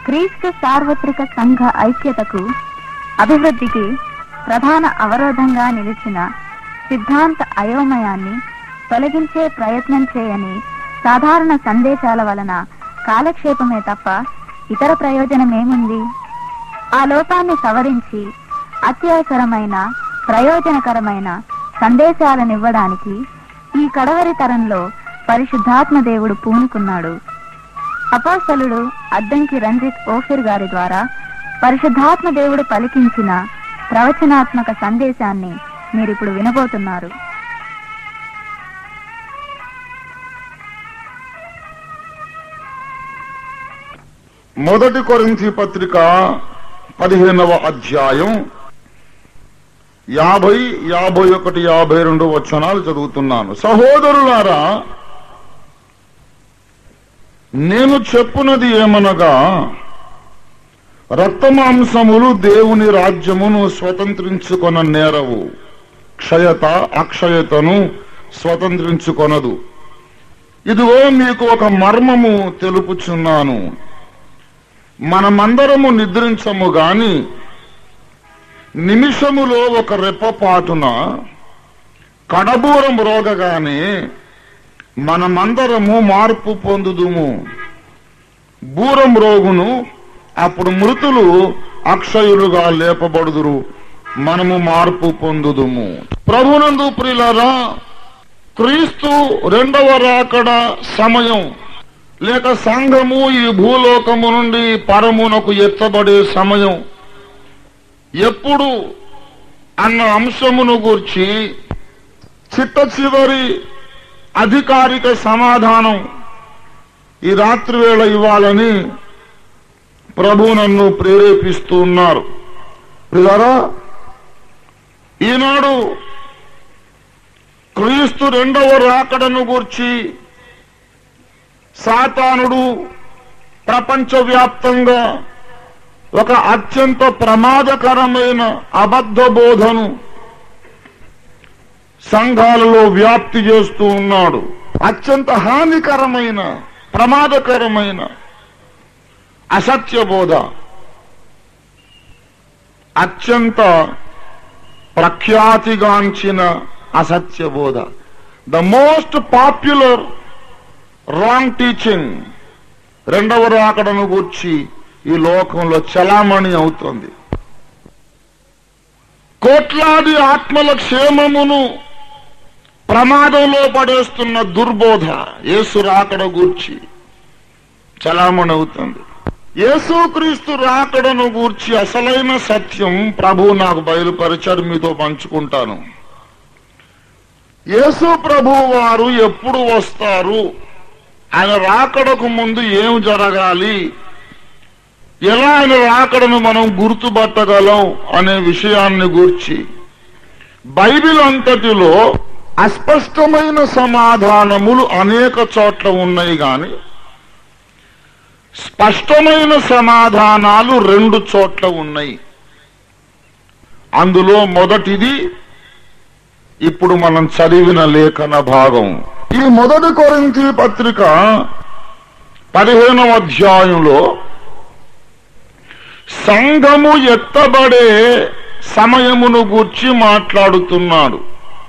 క్రీస్తు సార్వత్రిక సంఘ ఐక్యతకు అభివృద్ధికి ప్రధాన అవరోధంగా నిలిచిన సిద్ధాంత అయోమయాన్ని తొలగించే ప్రయత్నం చేయని సాధారణ సందేశాల వలన కాలక్షేపమే తప్ప ఇతర ప్రయోజనమేముంది ఆ లోపాన్ని సవరించి అత్యవసరమైన ప్రయోజనకరమైన సందేశాలనివ్వడానికి ఈ కడవరి తరంలో పరిశుద్ధాత్మ దేవుడు పూనుకున్నాడు అపోస్తలుడు అద్దంకి రంజిత్ ఓఫిర్ గారి ద్వారా పరిశుద్ధాత్మ దేవుడు పలికించిన ప్రవచనాత్మక సందేశాన్ని మీరిప్పుడు వినబోతున్నారు మొదటి కొరింథీ పత్రిక పదిహేనవ అధ్యాయం యాభై యాభై ఒకటి యాభై రెండు వచనాలు చదువుతున్నాను సహోదరులారా నేను చెప్పునది ఏమనగా రక్తమాంసములు దేవుని రాజ్యమును స్వతంత్రించుకొన నేరవు క్షయత అక్షయతను స్వతంత్రించుకొనదు ఇదిగో మీకు ఒక మర్మము తెలుపుచున్నాను మనమందరము నిద్రించము గాని నిమిషములో ఒక రెప్పపాటున కడబూరం రోగగానే మనమందరము మార్పు పొందుదుము బూరం రోగును అప్పుడు మృతులు అక్షయులుగా లేపబడుదురు మనము మార్పు పొందుదుము ప్రభునందు ప్రిలరా క్రీస్తు రెండవ రాకడ సమయం లేక సంఘము ఈ భూలోకము నుండి పరమునకు ఎత్తబడే సమయం ఎప్పుడు అన్న అంశమును గూర్చి చిట్ట చివరి అధికారిక సమాధానం ఈ రాత్రి వేళ ఇవ్వాలని ప్రభు నన్ను ప్రేరేపిస్తూ ఉన్నారు పిల్లరా ఈనాడు క్రీస్తు రెండవ రాకడను గూర్చి సాతానుడు ప్రపంచవ్యాప్తంగా ఒక అత్యంత ప్రమాదకరమైన అబద్ధ బోధను సంఘాలలో వ్యాప్తి చేస్తూ ఉన్నాడు అత్యంత హానికరమైన ప్రమాదకరమైన అసత్య బోధ అత్యంత ప్రఖ్యాతిగాంచిన అసత్య బోధ the most popular wrong teaching రెండవ రాకడను గూర్చి ఈ లోకంలో చలామణి అవుతోంది కోట్లాది ఆత్మల క్షేమమును ప్రమాదంలో పడేస్తున్న దుర్బోధ యేసు రాకడ గూర్చి చలామణి అవుతుంది యేసుక్రీస్తు రాకడను గూర్చి అసలైన సత్యం ప్రభు నాకు బయలుపరిచాడు మీతో పంచుకుంటాను యేసు ప్రభు వారు ఎప్పుడు వస్తారు ఆయన రాకడకు ముందు ఏం జరగాలి ఎలా ఆయన రాకడను మనం గుర్తుపట్టగలం అనే విషయాన్ని గూర్చి బైబిల్ అంతటిలో అస్పష్టమైన సమాధానములు అనేక చోట్ల ఉన్నాయి గాని స్పష్టమైన సమాధానాలు రెండు చోట్ల ఉన్నాయి అందులో మొదటిది ఇప్పుడు మనం చదివిన లేఖన భాగం ఈ మొదటి కొరింథీ పత్రిక పదిహేనవ అధ్యాయంలో సంఘము ఎత్తబడే సమయమును గూర్చి మాట్లాడుతున్నాడు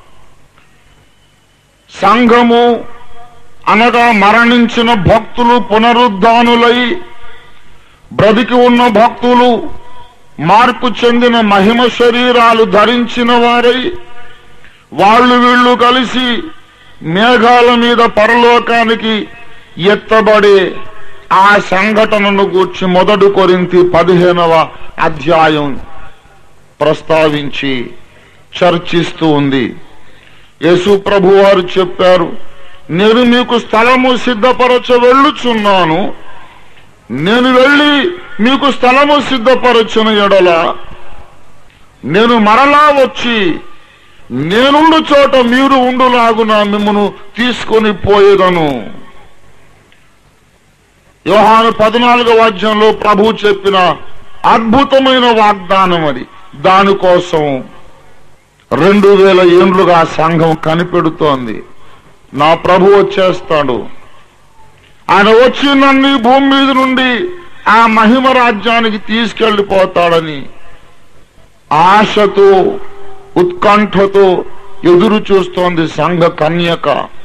సంఘము అనగా మరణించిన భక్తులు పునరుద్ధానులై బ్రతికి ఉన్న భక్తులు మార్పు చెందిన మహిమ శరీరాలు ధరించిన వారై వాళ్ళు వీళ్ళు కలిసి మేఘాల మీద పరలోకానికి ఎత్తబడే ఆ సంఘటనను గూర్చి మొదటి కొరింతి పదిహేనవ అధ్యాయం ప్రస్తావించి చర్చిస్తూ ఉంది యేసు ప్రభు వారు చెప్పారు నేను మీకు స్థలము సిద్ధపరచ వెళ్ళుచున్నాను నేను వెళ్ళి మీకు స్థలము సిద్ధపరచిన ఎడల నేను మరలా వచ్చి నేనుండు చోట మీరు ఉండులాగున మిమ్మను తీసుకొని పోయేదను యోహాను పద్నాలుగవ అధ్యాయంలో ప్రభు చెప్పిన అద్భుతమైన వాగ్దానం అది దానికోసం రెండు వేల ఏండ్లుగా ఆ సంఘం కనిపెడుతోంది నా ప్రభు వచ్చేస్తాడు ఆయన వచ్చి నన్ను ఈ భూమి మీద నుండి ఆ మహిమ రాజ్యానికి తీసుకెళ్లిపోతాడని ఆశతో ఉత్కంఠతో ఎదురు చూస్తోంది సంఘ కన్యక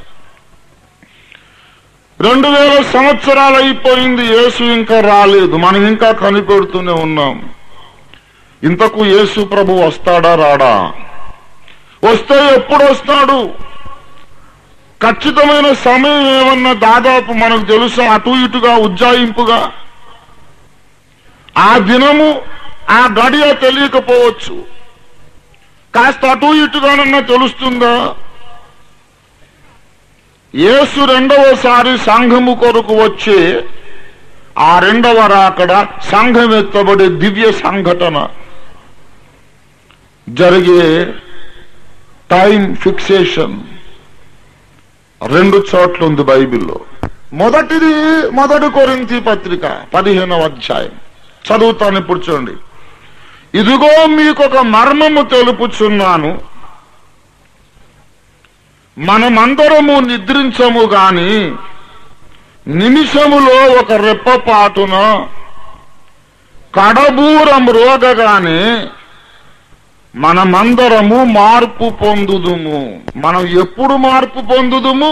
రెండు వేల సంవత్సరాలు అయిపోయింది యేసు ఇంకా రాలేదు మనం ఇంకా కనిపెడుతూనే ఉన్నాం ఇంతకు యేసు ప్రభు వస్తాడా రాడా వస్తే ఎప్పుడు వస్తాడు ఖచ్చితమైన సమయం ఏమన్నా దాదాపు మనకు తెలుసా అటు ఇటుగా ఉజ్జాయింపుగా ఆ దినము ఆ గడియ తెలియకపోవచ్చు కాస్త అటు ఇటుగానన్నా తెలుస్తుందా యేసు రెండవసారి సంఘము కొరకు వచ్చే ఆ రెండవ రాకడ సంఘం ఎత్తబడే దివ్య సంఘటన జరిగే టైం ఫిక్సేషన్ రెండు చోట్ల ఉంది బైబిల్లో మొదటిది మొదటి కొరింతి పత్రిక పదిహేనవ అధ్యాయం చదువుతాను ఇప్పుడు చూడండి ఇదిగో మీకు ఒక మర్మము తెలుపుచున్నాను మనమందరము నిద్రించము గాని నిమిషములో ఒక రెప్పపాటున కడబూరం రోగగానే మనమందరము మార్పు పొందుదుము మనం ఎప్పుడు మార్పు పొందుదుము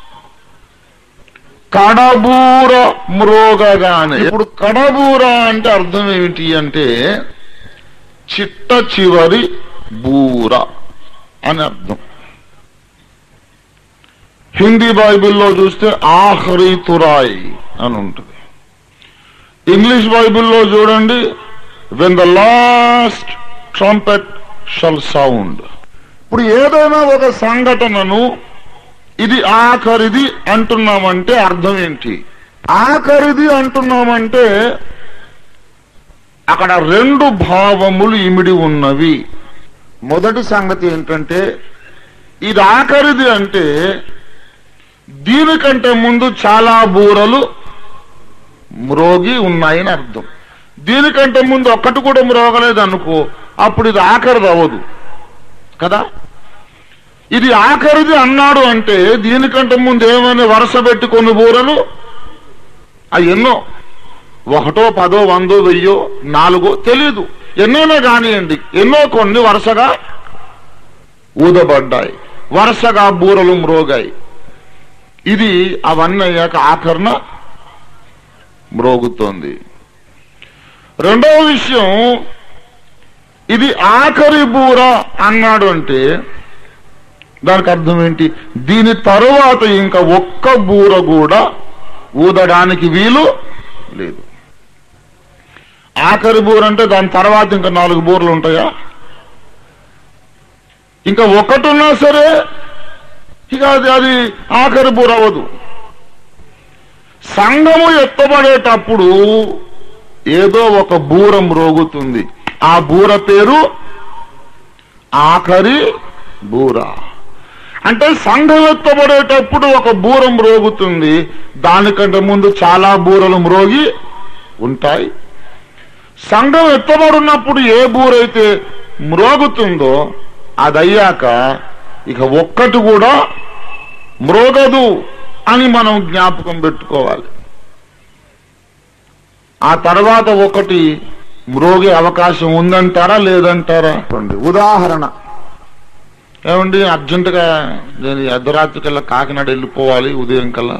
కడబూర మ్రోగగానే ఇప్పుడు కడబూర అంటే అర్థం ఏమిటి అంటే చిట్ట చివరి బూర అని అర్థం హిందీ బైబిల్లో చూస్తే ఆఖరి తురాయి అని ఉంటుంది ఇంగ్లీష్ బైబిల్లో చూడండి when the last trumpet shall sound ఇప్పుడు ఏదైనా ఒక సంఘటనను ఇది ఆఖరిది అంటున్నామంటే అర్థం ఏంటి ఆఖరిది అంటున్నామంటే అక్కడ రెండు భావములు ఇమిడి ఉన్నవి మొదటి సంగతి ఏంటంటే ఇది ఆఖరిది అంటే దీనికంటే ముందు చాలా బూరలు మ్రోగి ఉన్నాయని అర్థం దీనికంటే ముందు ఒక్కటి కూడా మ్రోగలేదు అనుకో అప్పుడు ఇది ఆఖరిది అవ్వదు కదా ఇది ఆఖరిది అన్నాడు అంటే దీనికంటే ముందు ఏమైనా వరుస పెట్టి కొన్ని బూరలు అవి ఎన్నో ఒకటో పదో వందో వెయ్యో నాలుగో తెలీదు ఎన్నైనా కానివ్వండి ఎన్నో కొన్ని వరుసగా ఊదబడ్డాయి వరుసగా బూరలు మ్రోగాయి ఇది అవన్నీ అయ్యాక ఆఖరణ మ్రోగుతోంది రెండవ విషయం ఇది ఆఖరి బూర అన్నాడు అంటే దానికి అర్థం ఏంటి దీని తరువాత ఇంకా ఒక్క బూర కూడా ఊదడానికి వీలు లేదు ఆఖరి బూర అంటే దాని తర్వాత ఇంకా నాలుగు బూరలు ఉంటాయా ఇంకా ఒకటి ఉన్నా సరే ఇక అది అది ఆఖరి బూర అవ్వదు సంఘము ఎత్తబడేటప్పుడు ఏదో ఒక బూరం రోగుతుంది ఆ బూర పేరు ఆఖరి బూర అంటే సంఘం ఎత్తబడేటప్పుడు ఒక బూరం రోగుతుంది దానికంటే ముందు చాలా బూరలు మ్రోగి ఉంటాయి సంఘం ఎత్తబడినప్పుడు ఏ బూరైతే మ్రోగుతుందో అదయ్యాక ఇక ఒక్కటి కూడా మ్రోగదు అని మనం జ్ఞాపకం పెట్టుకోవాలి ఆ తర్వాత ఒకటి మ్రోగే అవకాశం ఉందంటారా లేదంటారా చూడండి, ఉదాహరణ ఏమండి అర్జెంటుగా నేను ఈ అర్ధరాత్రి కల్లా కాకినాడ వెళ్ళిపోవాలి ఉదయం కల్లా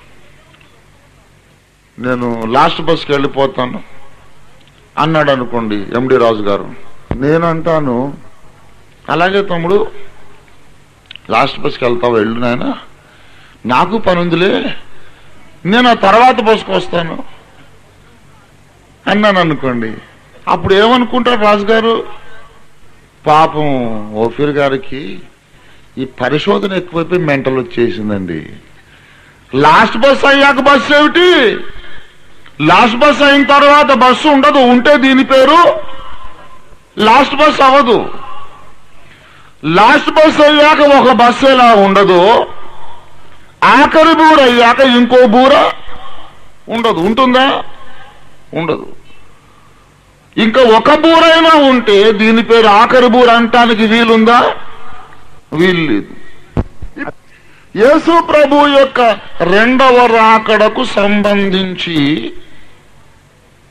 నేను లాస్ట్ బస్కి వెళ్ళిపోతాను అన్నాడు అనుకోండి ఎండి రాజు గారు నేను అంటాను అలాగే తమ్ముడు లాస్ట్ బస్కి వెళ్తావు వెళ్ళు నాయన నాకు పని ఉందిలే నేను ఆ తర్వాత బస్కి వస్తాను అన్నాను అనుకోండి అప్పుడు ఏమనుకుంటారు రాజుగారు పాపం ఓఫీర్ గారికి ఈ పరిశోధన ఎక్కువైపోయి మెంటల్ వచ్చేసిందండి లాస్ట్ బస్ అయ్యాక బస్సు ఏమిటి లాస్ట్ బస్ అయిన తర్వాత బస్సు ఉండదు ఉంటే దీని పేరు లాస్ట్ బస్ అవ్వదు లాస్ట్ బస్ అయ్యాక ఒక బస్సు ఎలా ఉండదు ఆఖరి బూర అయ్యాక ఇంకో బూర ఉండదు ఉంటుందా ఉండదు ఇంకా ఒక బూరైనా ఉంటే దీని పేరు ఆఖరి బూర అంటానికి వీలుందా వీలు లేదు యేసు ప్రభు యొక్క రెండవ రాకడకు సంబంధించి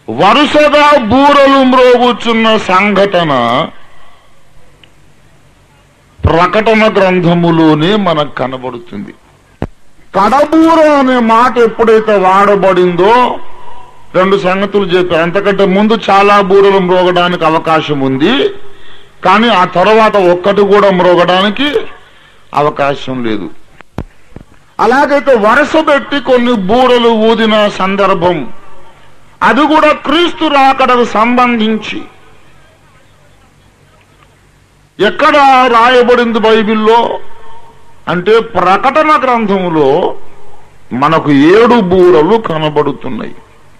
వరుసగా బూరలు మ్రోగుచున్న సంఘటన ప్రకటన గ్రంథములోనే మనకు కనబడుతుంది కడబూర అనే మాట ఎప్పుడైతే వాడబడిందో రెండు సంగతులు చెప్పారు అంతకంటే ముందు చాలా బూరలు మ్రోగడానికి అవకాశం ఉంది కానీ ఆ తర్వాత ఒక్కటి కూడా మ్రోగడానికి అవకాశం లేదు అలాగైతే వరుస పెట్టి కొన్ని బూరలు ఊదిన సందర్భం అది కూడా క్రీస్తు రాకడకు సంబంధించి ఎక్కడ రాయబడింది బైబిల్లో అంటే ప్రకటన గ్రంథములో మనకు ఏడు బూరలు కనబడుతున్నాయి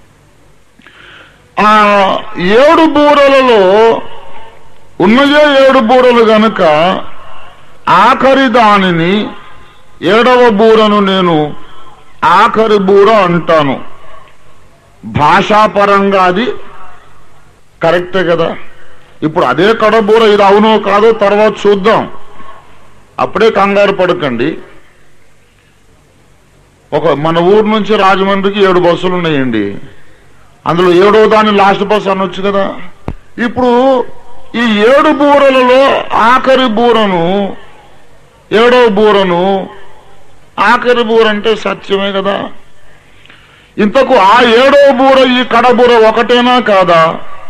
ఆ ఏడు బూరలలో ఉన్నయే ఏడు బూరలు గనుక ఆఖరి దానిని ఏడవ బూరను నేను ఆఖరి బూర అంటాను భాషాపరంగా అది కరెక్టే కదా ఇప్పుడు అదే కడబూర ఇది అవునో కాదో తర్వాత చూద్దాం అప్పుడే కంగారు పడకండి ఒక మన ఊరు నుంచి రాజమండ్రికి ఏడు బస్సులు ఉన్నాయండి అందులో ఏడో దాని లాస్ట్ బస్ అనొచ్చు కదా ఇప్పుడు ఈ ఏడు బూరలలో ఆఖరి బూరను ఏడో బూరను ఆఖరి బూర అంటే సత్యమే కదా ఇంతకు ఆ ఏడో బూర ఈ కడబూర ఒకటేనా కాదా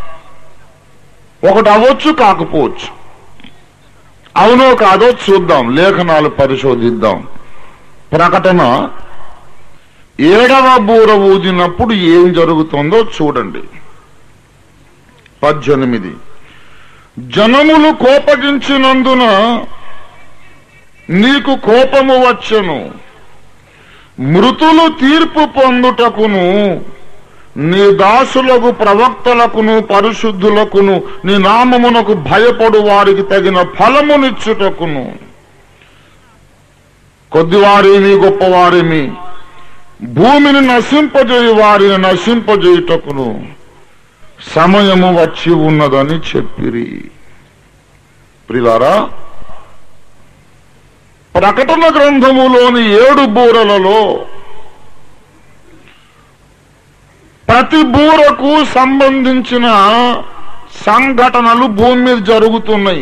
ఒకటి అవ్వచ్చు కాకపోవచ్చు అవునో కాదో చూద్దాం లేఖనాలు పరిశోధిద్దాం ప్రకటన ఏడవ బూర ఊదినప్పుడు ఏం జరుగుతుందో చూడండి పద్దెనిమిది జనములు కోపగించినందున నీకు కోపము వచ్చెను మృతులు తీర్పు పొందుటకును నీ దాసులకు ప్రవక్తలకును పరిశుద్ధులకును నీ నామమునకు భయపడు వారికి తగిన ఫలమునిచ్చుటకును కొద్దివారేమి గొప్పవారేమి భూమిని నశింపజేయి వారిని నశింపజేయుటకును సమయము వచ్చి ఉన్నదని చెప్పిరి ప్రిలారా ప్రకటన గ్రంథములోని ఏడు బూరలలో ప్రతి బూరకు సంబంధించిన సంఘటనలు భూమి మీద జరుగుతున్నాయి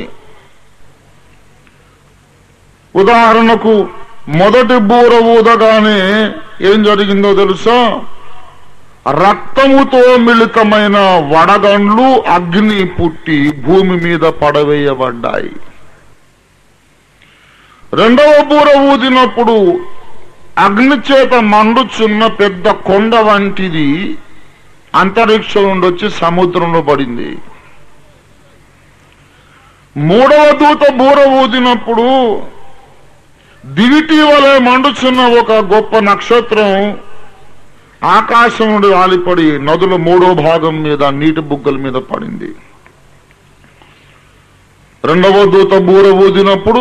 ఉదాహరణకు మొదటి బూర ఊదగానే ఏం జరిగిందో తెలుసా రక్తముతో మిళితమైన వడగండ్లు అగ్ని పుట్టి భూమి మీద పడవేయబడ్డాయి రెండవ బూర ఊదినప్పుడు అగ్ని చేత మండుచున్న పెద్ద కొండ వంటిది అంతరిక్షం నుండి వచ్చి సముద్రంలో పడింది మూడవ దూత బూర ఊదినప్పుడు దివిటి వలె మండుచున్న ఒక గొప్ప నక్షత్రం ఆకాశం నుండి వాలిపడి నదుల మూడో భాగం మీద నీటి బుగ్గల మీద పడింది రెండవ దూత బూర ఊదినప్పుడు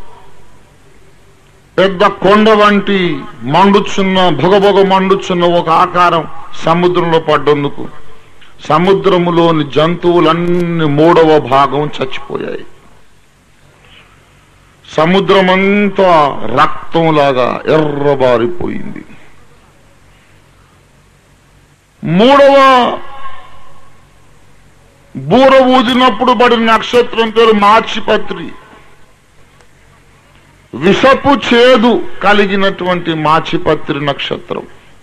పెద్ద కొండ వంటి మండుచున్న భగభగ మండుచున్న ఒక ఆకారం సముద్రంలో పడ్డందుకు సముద్రములోని జంతువులన్నీ మూడవ భాగం చచ్చిపోయాయి సముద్రమంతా రక్తంలాగా ఎర్రబారిపోయింది మూడవ బూర ఊదినప్పుడు పడిన నక్షత్రం పేరు మాచిపత్రి విషపు చేదు కలిగినటువంటి మాచిపత్రి నక్షత్రం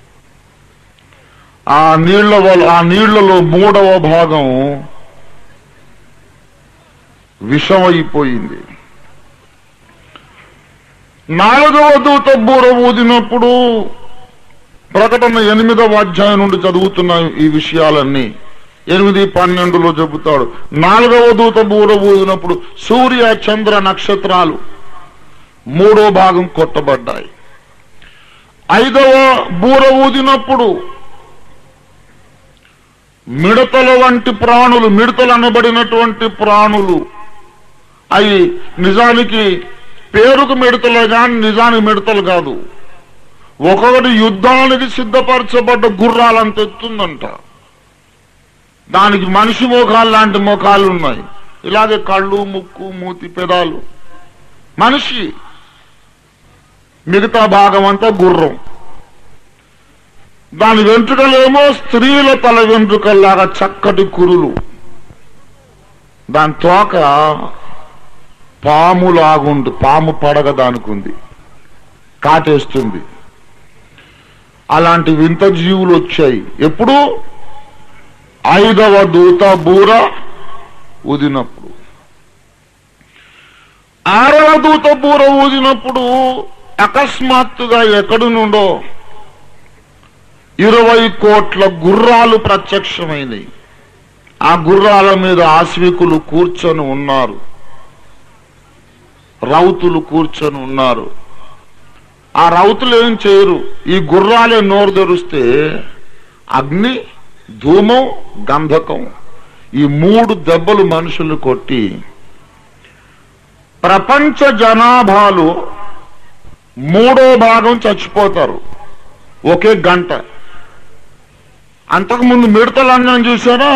ఆ నీళ్ల వల్ల ఆ నీళ్లలో మూడవ భాగం విషమైపోయింది నాలుగవ దూత బూర ఊదినప్పుడు ప్రకటన ఎనిమిదవ అధ్యాయం నుండి చదువుతున్న ఈ విషయాలన్నీ ఎనిమిది పన్నెండులో చెబుతాడు నాలుగవ దూత బూర ఊదినప్పుడు సూర్య చంద్ర నక్షత్రాలు మూడో భాగం కొట్టబడ్డాయి ఐదవ బూర ఊదినప్పుడు మిడతల వంటి ప్రాణులు మిడతలు అనబడినటువంటి ప్రాణులు అవి నిజానికి పేరుకు మిడతలే కానీ నిజానికి మిడతలు కాదు ఒకటి యుద్ధానికి సిద్ధపరచబడ్డ గుర్రాలంత ఎత్తుందంట దానికి మనిషి మోకాలు లాంటి మోకాలు ఉన్నాయి ఇలాగే కళ్ళు ముక్కు మూతి పెదాలు మనిషి మిగతా భాగం అంతా గుర్రం దాని వెంట్రుకలేమో స్త్రీల తల వెంట్రుకల్లాగా చక్కటి కురులు దాని తోక పాము లాగుండు పాము పడగ దానికి ఉంది కాటేస్తుంది అలాంటి వింత జీవులు వచ్చాయి ఎప్పుడు ఐదవ దూత బూర ఊదినప్పుడు ఆరవ దూత బూర ఊదినప్పుడు అకస్మాత్తుగా ఎక్కడి నుండో ఇరవై కోట్ల గుర్రాలు ప్రత్యక్షమైనవి ఆ గుర్రాల మీద ఆశ్వికులు కూర్చొని ఉన్నారు రౌతులు కూర్చొని ఉన్నారు ఆ రౌతులు ఏం చేయరు ఈ గుర్రాలే నోరు తెరిస్తే అగ్ని ధూమం గంధకం ఈ మూడు దెబ్బలు మనుషులు కొట్టి ప్రపంచ జనాభాలు మూడో భాగం చచ్చిపోతారు ఒకే గంట అంతకుముందు మిడతలంగం చూసారా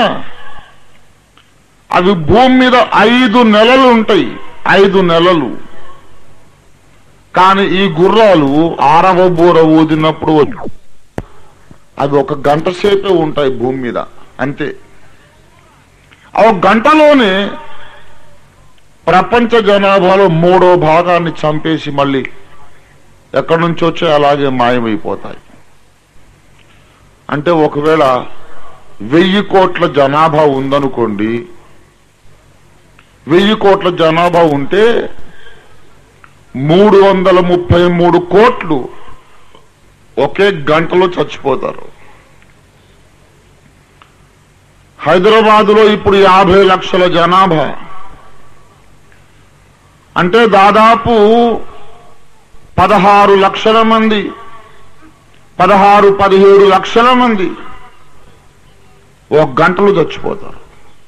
అవి భూమి మీద ఐదు నెలలు ఉంటాయి ఐదు నెలలు కానీ ఈ గుర్రాలు ఆరవ బూర ఊదినప్పుడు అవి ఒక గంట సేపే ఉంటాయి భూమి మీద అంతే ఆ ఒక గంటలోనే ప్రపంచ జనాభాలో మూడో భాగాన్ని చంపేసి మళ్ళీ ఎక్కడి నుంచి వచ్చి అలాగే మాయమైపోతాయి అంటే ఒకవేళ వెయ్యి కోట్ల జనాభా ఉందనుకోండి వెయ్యి కోట్ల జనాభా ఉంటే మూడు వందల ముప్పై మూడు కోట్లు ఒకే గంటలో చచ్చిపోతారు హైదరాబాదులో ఇప్పుడు యాభై లక్షల జనాభా అంటే దాదాపు పదహారు లక్షల మంది పదహారు పదిహేడు లక్షల మంది ఒక గంటలో చచ్చిపోతారు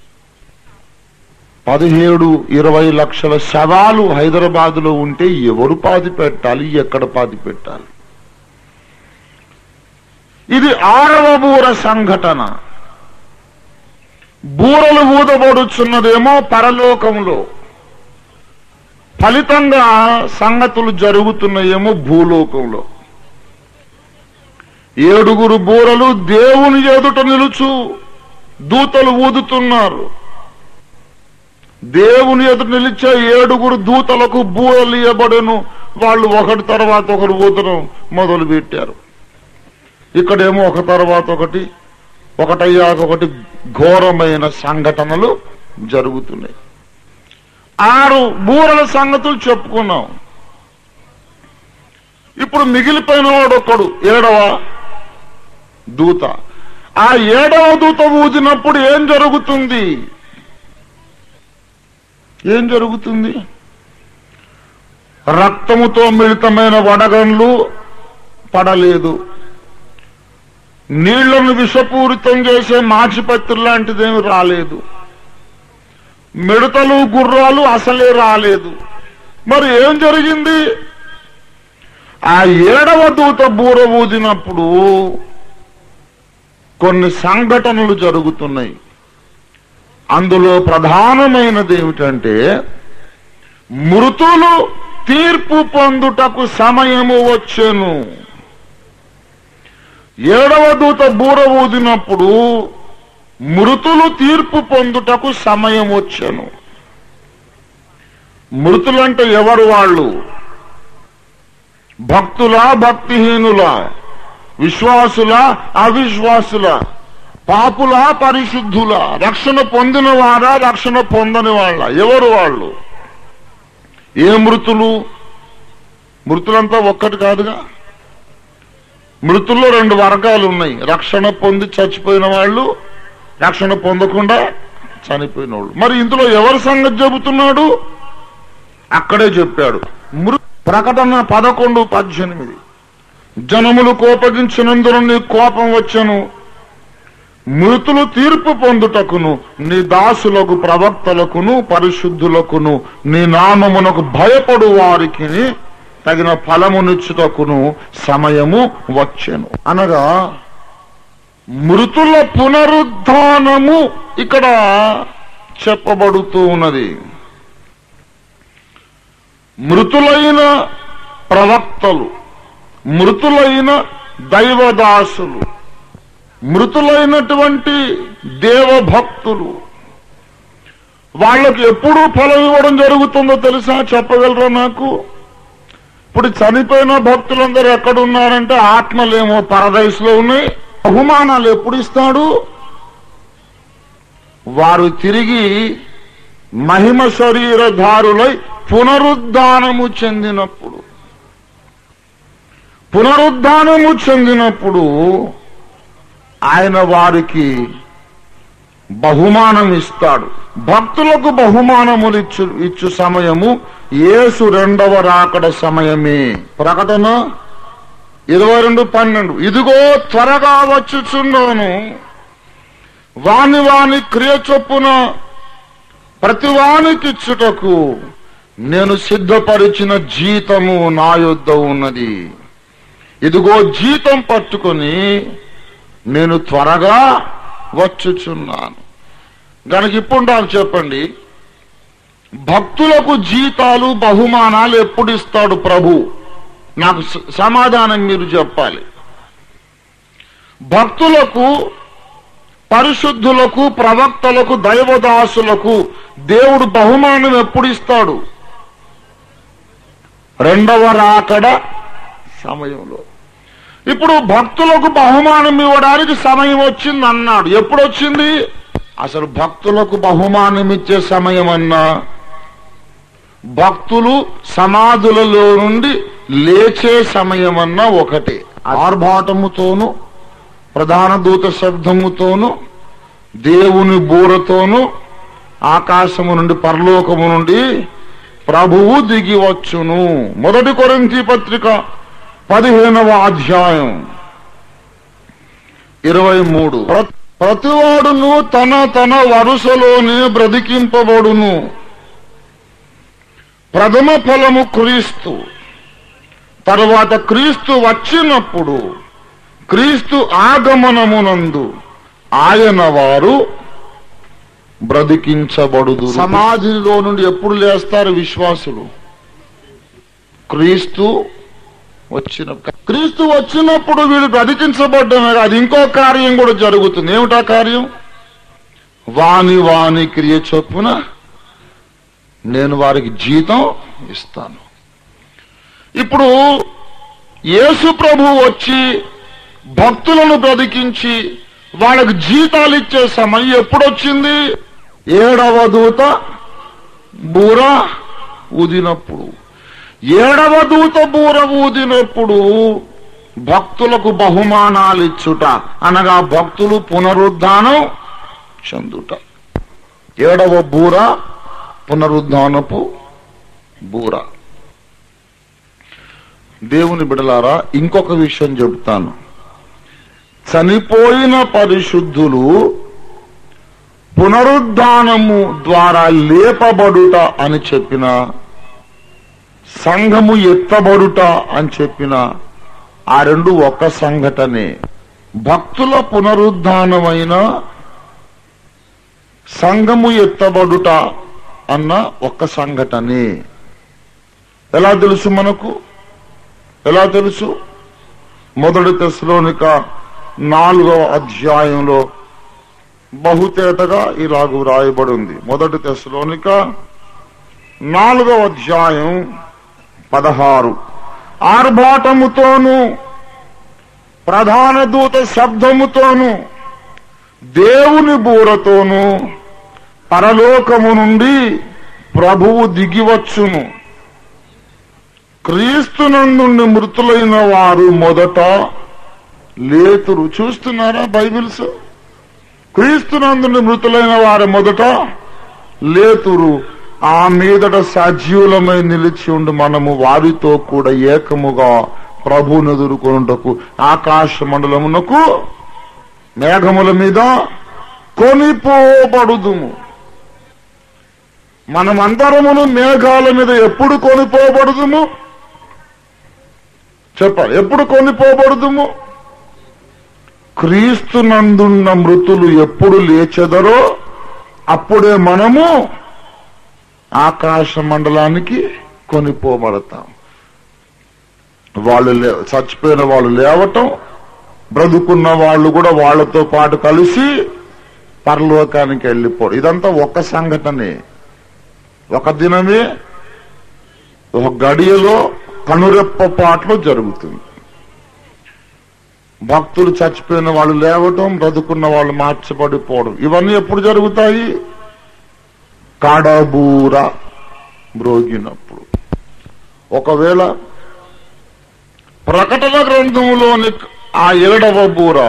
పదిహేడు ఇరవై లక్షల శవాలు హైదరాబాదులో ఉంటే ఎవరు పాతి పెట్టాలి ఎక్కడ పాతి పెట్టాలి ఇది ఆరవ బూర సంఘటన బూరలు ఊదబడుచున్నదేమో పరలోకంలో ఫలితంగా సంగతులు జరుగుతున్నాయేమో భూలోకంలో ఏడుగురు బూరలు దేవుని ఎదుట నిలుచు దూతలు ఊదుతున్నారు దేవుని ఎదుట నిలిచే ఏడుగురు దూతలకు బూరలు ఇవ్వబడను వాళ్ళు ఒకటి తర్వాత ఒకరు ఊదడం మొదలు పెట్టారు ఇక్కడేమో ఒక తర్వాత ఒకటి ఒకటయ్యాక ఒకటి ఘోరమైన సంఘటనలు జరుగుతున్నాయి ఆరు బూరల సంగతులు చెప్పుకున్నాం ఇప్పుడు మిగిలిపోయిన వాడు ఒకడు ఏడవ దూత ఆ ఏడవ దూత ఊదినప్పుడు ఏం జరుగుతుంది ఏం జరుగుతుంది రక్తముతో మిళితమైన వడగండ్లు పడలేదు నీళ్లను విషపూరితం చేసే మాచిపత్రి లాంటిదేమి రాలేదు మిడతలు గుర్రాలు అసలే రాలేదు మరి ఏం జరిగింది ఆ ఏడవ దూత బూర ఊదినప్పుడు కొన్ని సంఘటనలు జరుగుతున్నాయి అందులో ప్రధానమైనది ఏమిటంటే మృతులు తీర్పు పొందుటకు సమయము వచ్చెను ఏడవ దూత బూర ఊదినప్పుడు మృతులు తీర్పు పొందుటకు సమయం వచ్చెను మృతులంటే ఎవరు వాళ్ళు భక్తుల భక్తిహీనుల విశ్వాసుల అవిశ్వాసుల పాపుల పరిశుద్ధుల రక్షణ పొందిన వారా రక్షణ పొందని వాళ్ళ ఎవరు వాళ్ళు ఏ మృతులు మృతులంతా ఒక్కటి కాదుగా మృతుల్లో రెండు వర్గాలు ఉన్నాయి రక్షణ పొంది చచ్చిపోయిన వాళ్ళు రక్షణ పొందకుండా చనిపోయిన వాళ్ళు మరి ఇందులో ఎవరి సంగతి చెబుతున్నాడు అక్కడే చెప్పాడు మృ ప్రకటన పదకొండు పద్దెనిమిది జనములు కోపగించినందున నీ కోపం వచ్చను మృతులు తీర్పు పొందుటకును నీ దాసులకు ప్రవక్తలకును పరిశుద్ధులకును నీ నామమునకు భయపడు వారికి తగిన ఫలమునిచ్చుటకును సమయము వచ్చెను అనగా మృతుల పునరుద్ధానము ఇక్కడ చెప్పబడుతూ ఉన్నది మృతులైన ప్రవక్తలు మృతులైన దైవదాసులు మృతులైనటువంటి దేవభక్తులు వాళ్ళకి ఎప్పుడు ఫలం ఇవ్వడం జరుగుతుందో తెలుసా చెప్పగలరా నాకు ఇప్పుడు చనిపోయిన భక్తులందరూ ఎక్కడున్నారంటే ఆత్మలేమో పరదైస్లో ఉన్నాయి బహుమానాలు ఎప్పుడు ఇస్తాడు వారు తిరిగి మహిమ శరీరధారులై పునరుద్ధానము చెందినప్పుడు పునరుద్ధానము చెందినప్పుడు ఆయన వారికి బహుమానం ఇస్తాడు భక్తులకు బహుమానములు ఇచ్చు ఇచ్చు సమయము యేసు రెండవ రాకడ సమయమే ప్రకటన ఇరవై రెండు పన్నెండు ఇదిగో త్వరగా వచ్చుచున్నాను వాని వాని క్రియ చొప్పున ప్రతి వానికిచ్చుటకు నేను సిద్ధపరిచిన జీతము నా యొద్ద ఉన్నది ఇదిగో జీతం పట్టుకొని నేను త్వరగా వచ్చుచున్నాను గనక ఇప్పుడు నాకు చెప్పండి భక్తులకు జీతాలు బహుమానాలు ఎప్పుడు ఇస్తాడు ప్రభు నాకు స- సమాధానం మీరు చెప్పాలి భక్తులకు పరిశుద్ధులకు ప్రవక్తలకు దైవదాసులకు దేవుడు బహుమానం ఎప్పుడు ఇస్తాడు రెండవ రాకడ సమయంలో ఇప్పుడు భక్తులకు బహుమానం ఇవ్వడానికి సమయం వచ్చింది అన్నాడు ఎప్పుడు వచ్చింది అసలు భక్తులకు బహుమానం ఇచ్చే సమయం అన్నా భక్తులు సమాధులలో నుండి లేచే సమయం అన్నా ఒకటే ఆర్భాటముతోను ప్రధాన దూత శబ్దముతోను దేవుని బూరతోను ఆకాశము నుండి పరలోకము నుండి ప్రభువు దిగి వచ్చును మొదటి కొరింథీ పత్రిక పదిహేనవ అధ్యాయం ఇరవై మూడు ప్ర- ప్రతివాడును తన తన వరుసలోనే బ్రతికింపబడును ప్రథమ ఫలము క్రీస్తు తరువాత క్రీస్తు వచ్చినప్పుడు క్రీస్తు ఆగమనమునందు ఆయన వారు బ్రతికించబడుదు సమాధిలో నుండి ఎప్పుడు లేస్తారు విశ్వాసులు క్రీస్తు వచ్చిన క్రీస్తు వచ్చినప్పుడు వీడు బ్రతికించబడ్డమే కాదు ఇంకో కార్యం కూడా జరుగుతుంది ఏమిటా కార్యం వాని వాని క్రియ చొప్పున నేను వారికి జీతం ఇస్తాను ఇప్పుడు యేసు ప్రభు వచ్చి భక్తులను బ్రతికించి వాళ్ళకి జీతాలు ఇచ్చే సమయం ఎప్పుడొచ్చింది ఏడవ దూత బూర ఊదినప్పుడు ఏడవ దూత బూర ఊదినప్పుడు భక్తులకు బహుమానాలు ఇచ్చుట అనగా భక్తులు పునరుద్ధానం చెందుట ఏడవ బూర పునరుద్ధానపు బూర దేవుని బిడలారా ఇంకొక విషయం చెబుతాను చనిపోయిన పరిశుద్ధులు పునరుద్ధానము ద్వారా లేపబడుట అని చెప్పిన సంఘము ఎత్తబడుట అని చెప్పిన ఆ రెండు ఒక సంఘటనే భక్తుల పునరుద్ధానమైన సంఘము ఎత్తబడుట అన్న ఒక సంఘటనే ఎలా తెలుసు మనకు ఎలా తెలుసు మొదటి తెశలోనిక నాలుగవ అధ్యాయంలో బహుతేటగా ఇలాగూ రాయబడి ఉంది మొదటి తెశలోనిక నాలుగవ అధ్యాయం పదహారు ఆర్భాటముతోను ప్రధాన దూత శబ్దముతోను దేవుని బూరతోను పరలోకము నుండి ప్రభువు దిగివచ్చును క్రీస్తునందుండి మృతులైన వారు మొదట లేతురు చూస్తున్నారా బైబిల్స్ క్రీస్తునందుండి మృతులైన వారు మొదట లేతురు ఆ మీదట సజీవులమై నిలిచి ఉండి మనము వారితో కూడా ఏకముగా ప్రభువును ఎదుర్కొనుటకు ఆకాశ మండలమునకు మేఘముల మీద కొనిపోబడుదుము మనమందరమును మేఘాల మీద ఎప్పుడు కొనిపోబడుదుము చెప్పాలి ఎప్పుడు కొనిపోబడుదుము క్రీస్తునందున్న మృతులు ఎప్పుడు లేచెదరో అప్పుడే మనము ఆకాశ మండలానికి కొనిపోబడతాం వాళ్ళు లే- చచ్చిపోయిన వాళ్ళు లేవటం బ్రతుకున్న వాళ్ళు కూడా వాళ్ళతో పాటు కలిసి పరలోకానికి వెళ్ళిపోవడం ఇదంతా ఒక్క సంఘటనే ఒక దినమే ఒక గడియలో కనురెప్ప పాటలో జరుగుతుంది భక్తులు చచ్చిపోయిన వాళ్ళు లేవటం బ్రతుకున్న వాళ్ళు మార్చబడిపోవడం ఇవన్నీ ఎప్పుడు జరుగుతాయి కాడబూర మ్రోగినప్పుడు ఒకవేళ ప్రకటన గ్రంథంలోని ఆ ఏడవ బూర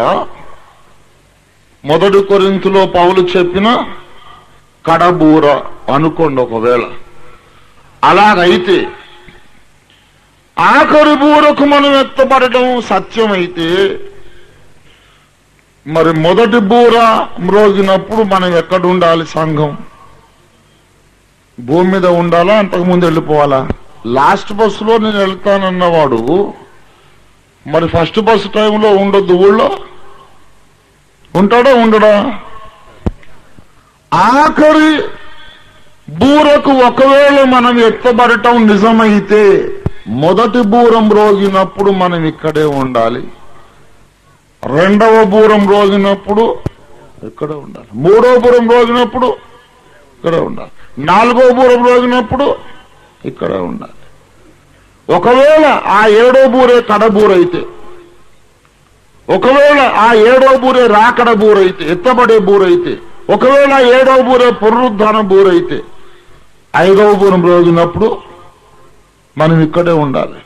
మొదటి కొరింతులో పౌలు చెప్పిన కడబూర అనుకోండి ఒకవేళ అలాగైతే ఆఖరి బూరకు మనం ఎత్తబడటం సత్యమైతే మరి మొదటి బూర మ్రోగినప్పుడు మనం ఎక్కడ ఉండాలి సంఘం భూమి మీద ఉండాలా అంతకుముందు వెళ్ళిపోవాలా లాస్ట్ బస్సులో నేను వెళ్తానన్నవాడు మరి ఫస్ట్ బస్సు టైంలో ఉండొద్దు ఊళ్ళో ఉంటాడా ఉండడా ఆఖరి బూరకు ఒకవేళ మనం ఎత్తబడటం నిజమైతే మొదటి బూరం రోగినప్పుడు మనం ఇక్కడే ఉండాలి రెండవ బూరం రోగినప్పుడు ఇక్కడే ఉండాలి మూడవ బూరం రోగినప్పుడు ఇక్కడే ఉండాలి నాలుగో బూరం రోగినప్పుడు ఇక్కడే ఉండాలి ఒకవేళ ఆ ఏడో బూరే కడబూరైతే ఒకవేళ ఆ ఏడో బూరే రాకడ బూరైతే ఎత్తబడే బూరైతే ఒకవేళ ఆ ఏడో బూరే పునరుద్ధాన బూరైతే ఐదవ బూరం రోజునప్పుడు మనం ఇక్కడే ఉండాలి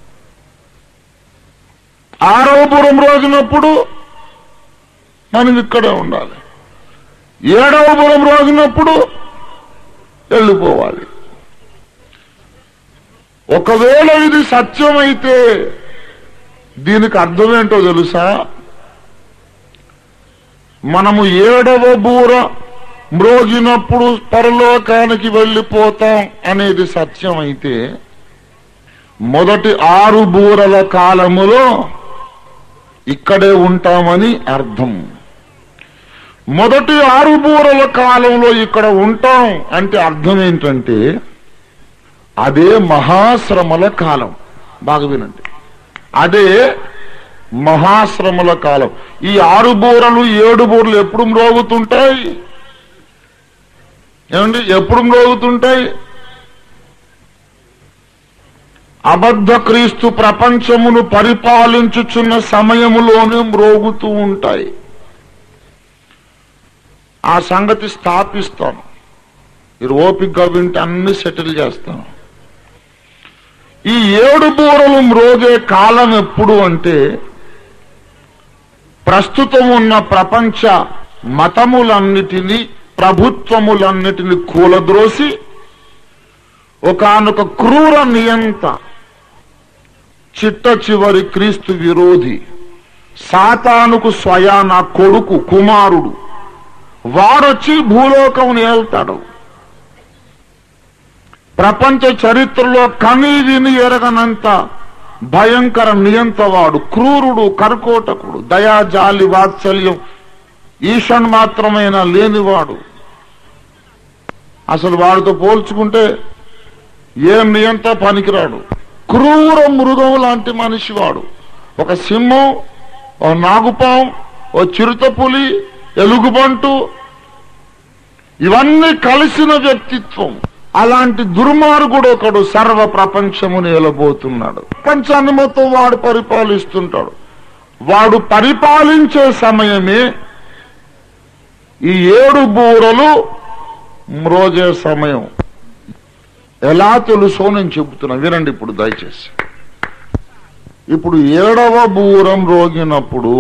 ఆరవ బూరం రోజునప్పుడు మనం ఇక్కడే ఉండాలి ఏడవ బురం రోజునప్పుడు వెళ్ళిపోవాలి ఒకవేళ ఇది సత్యమైతే దీనికి అర్థం ఏంటో తెలుసా మనము ఏడవ బూర మ్రోగినప్పుడు పరలోకానికి వెళ్ళిపోతాం అనేది సత్యమైతే మొదటి ఆరు బూరల కాలములో ఇక్కడే ఉంటామని అర్థం మొదటి ఆరు బూరల కాలంలో ఇక్కడ ఉంటాం అంటే అర్థం ఏంటంటే అదే మహాశ్రమల కాలం బాగా వినండి అదే మహాశ్రమల కాలం ఈ ఆరు బూరలు ఏడు బూరలు ఎప్పుడు మ్రోగుతుంటాయి ఏమండి ఎప్పుడు మ్రోగుతుంటాయి అబద్ధ క్రీస్తు ప్రపంచమును పరిపాలించుచున్న సమయములోనే మ్రోగుతూ ఉంటాయి ఆ సంగతి స్థాపిస్తాను మీరు ఓపికగా వింటే అన్ని సెటిల్ చేస్తాను ఈ ఏడు బూరలు మ్రోగే కాలం ఎప్పుడు అంటే ప్రస్తుతం ఉన్న ప్రపంచ మతములన్నిటినీ ప్రభుత్వములన్నిటిని కూలద్రోసి ఒకనొక క్రూర నియంత చిట్ట చివరి క్రీస్తు విరోధి సాతానుకు స్వయాన కొడుకు కుమారుడు వాడొచ్చి భూలోకం ఏళ్తాడు ప్రపంచ చరిత్రలో కనీ విని ఎరగనంత భయంకర నియంతవాడు క్రూరుడు కర్కోటకుడు దయా జాలి వాత్సల్యం ఈషన్ మాత్రమైన లేనివాడు అసలు వాడితో పోల్చుకుంటే ఏం నియంత పనికిరాడు క్రూర మృగం లాంటి మనిషి వాడు ఒక సింహం ఓ నాగుపాం ఓ చిరుతపులి ఎలుగుబంటు ఇవన్నీ కలిసిన వ్యక్తిత్వం అలాంటి దుర్మార్గుడు ఒకడు సర్వ ప్రపంచముని ఎలబోతున్నాడు ప్రపంచాన్ని మొత్తం వాడు పరిపాలిస్తుంటాడు వాడు పరిపాలించే సమయమే ఈ ఏడు బూరలు మ్రోజే సమయం ఎలా తెలుసో నేను చెబుతున్నా వినండి ఇప్పుడు దయచేసి ఇప్పుడు ఏడవ బూరం రోగినప్పుడు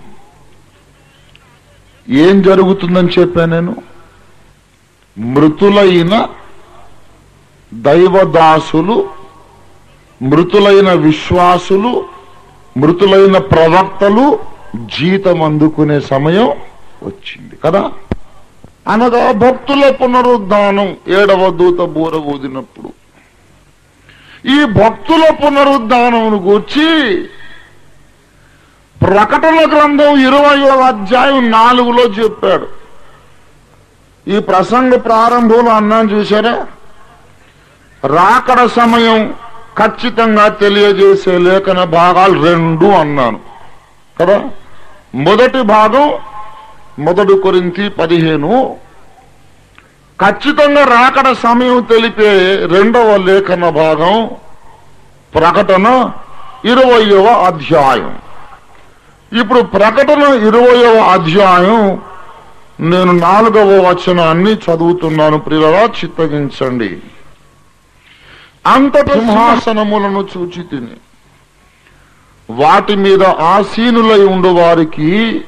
ఏం జరుగుతుందని చెప్పా నేను మృతులైన దైవదాసులు మృతులైన విశ్వాసులు మృతులైన ప్రవక్తలు జీతం అందుకునే సమయం వచ్చింది కదా అనగా భక్తుల పునరుద్ధానం ఏడవ దూత బూర ఊదినప్పుడు ఈ భక్తుల పునరుద్ధానమును గూర్చి ప్రకటన గ్రంథం ఇరవయో అధ్యాయం నాలుగులో చెప్పాడు ఈ ప్రసంగ ప్రారంభంలో అన్నాను చూసారా రాకడ సమయం ఖచ్చితంగా తెలియజేసే లేఖన భాగాలు రెండు అన్నాను కదా మొదటి భాగం మొదటి కొరింతి పదిహేను ఖచ్చితంగా రాకడ సమయం తెలిపే రెండవ లేఖన భాగం ప్రకటన ఇరవయవ అధ్యాయం ఇప్పుడు ప్రకటన ఇరవయవ అధ్యాయం నేను నాలుగవ వచనాన్ని చదువుతున్నాను ప్రియులరా చిత్తగించండి అంతట సింహాసనములను చూచి తిని వాటి మీద ఆసీనులై ఉండు వారికి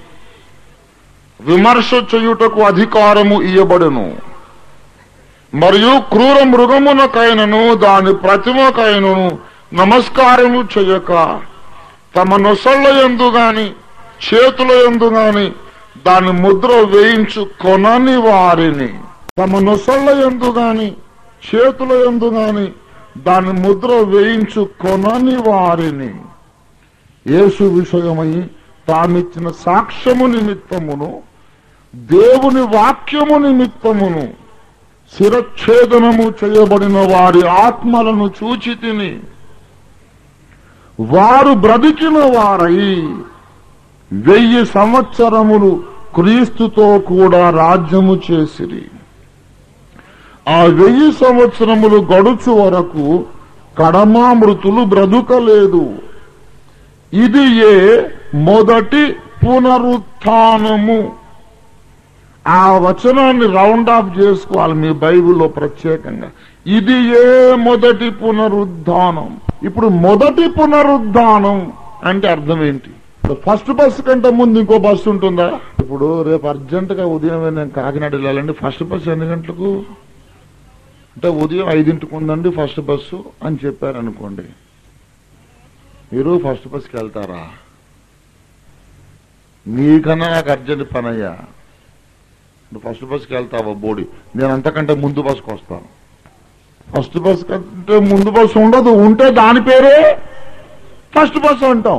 విమర్శ చేయుటకు అధికారము ఇయ్యబడును మరియు క్రూర మృగమునకైనను దాని ప్రతిమకైనను నమస్కారము చేయక తమ నొసళ్ళ ఎందు గాని చేతుల ఎందు గాని దాని ముద్ర వేయించు కొనని వారిని తమ నొసళ్ళ ఎందు గాని చేతుల ఎందు గాని దాని ముద్ర వేయించు కొనని వారిని యేసు విషయమై తామిచ్చిన సాక్ష్యము నిమిత్తమును దేవుని వాక్యము నిమిత్తమును శిరఛేదనము చేయబడిన వారి ఆత్మలను చూచి తిని వారు బ్రతికిన వారై వెయ్యి సంవత్సరములు క్రీస్తుతో కూడా రాజ్యము చేసిరి ఆ వెయ్యి సంవత్సరములు గడుచు వరకు కడమామృతులు బ్రతుకలేదు ఇది ఏ మొదటి పునరుత్నము ఆ వచనాన్ని రౌండ్ ఆఫ్ చేసుకోవాలి మీ బైబిల్లో ప్రత్యేకంగా ఇది ఏ మొదటి పునరుద్ధానం ఇప్పుడు మొదటి పునరుద్ధానం అంటే అర్థం ఏంటి ఫస్ట్ బస్సు కంటే ముందు ఇంకో బస్సు ఉంటుందా ఇప్పుడు రేపు అర్జెంట్ గా ఉదయం నేను కాకినాడ వెళ్ళాలండి ఫస్ట్ బస్సు ఎన్ని గంటలకు అంటే ఉదయం ఐదింటికి ఉందండి ఫస్ట్ బస్సు అని చెప్పారు అనుకోండి మీరు ఫస్ట్ బస్కి వెళ్తారా నీకన్నా నాకు అర్జెంట్ పని అయ్యా నువ్వు ఫస్ట్ బస్కి వెళ్తావా బోడి నేను అంతకంటే ముందు బస్కి వస్తాను ఫస్ట్ బస్ కంటే ముందు బస్సు ఉండదు ఉంటే దాని పేరే ఫస్ట్ బస్సు అంటాం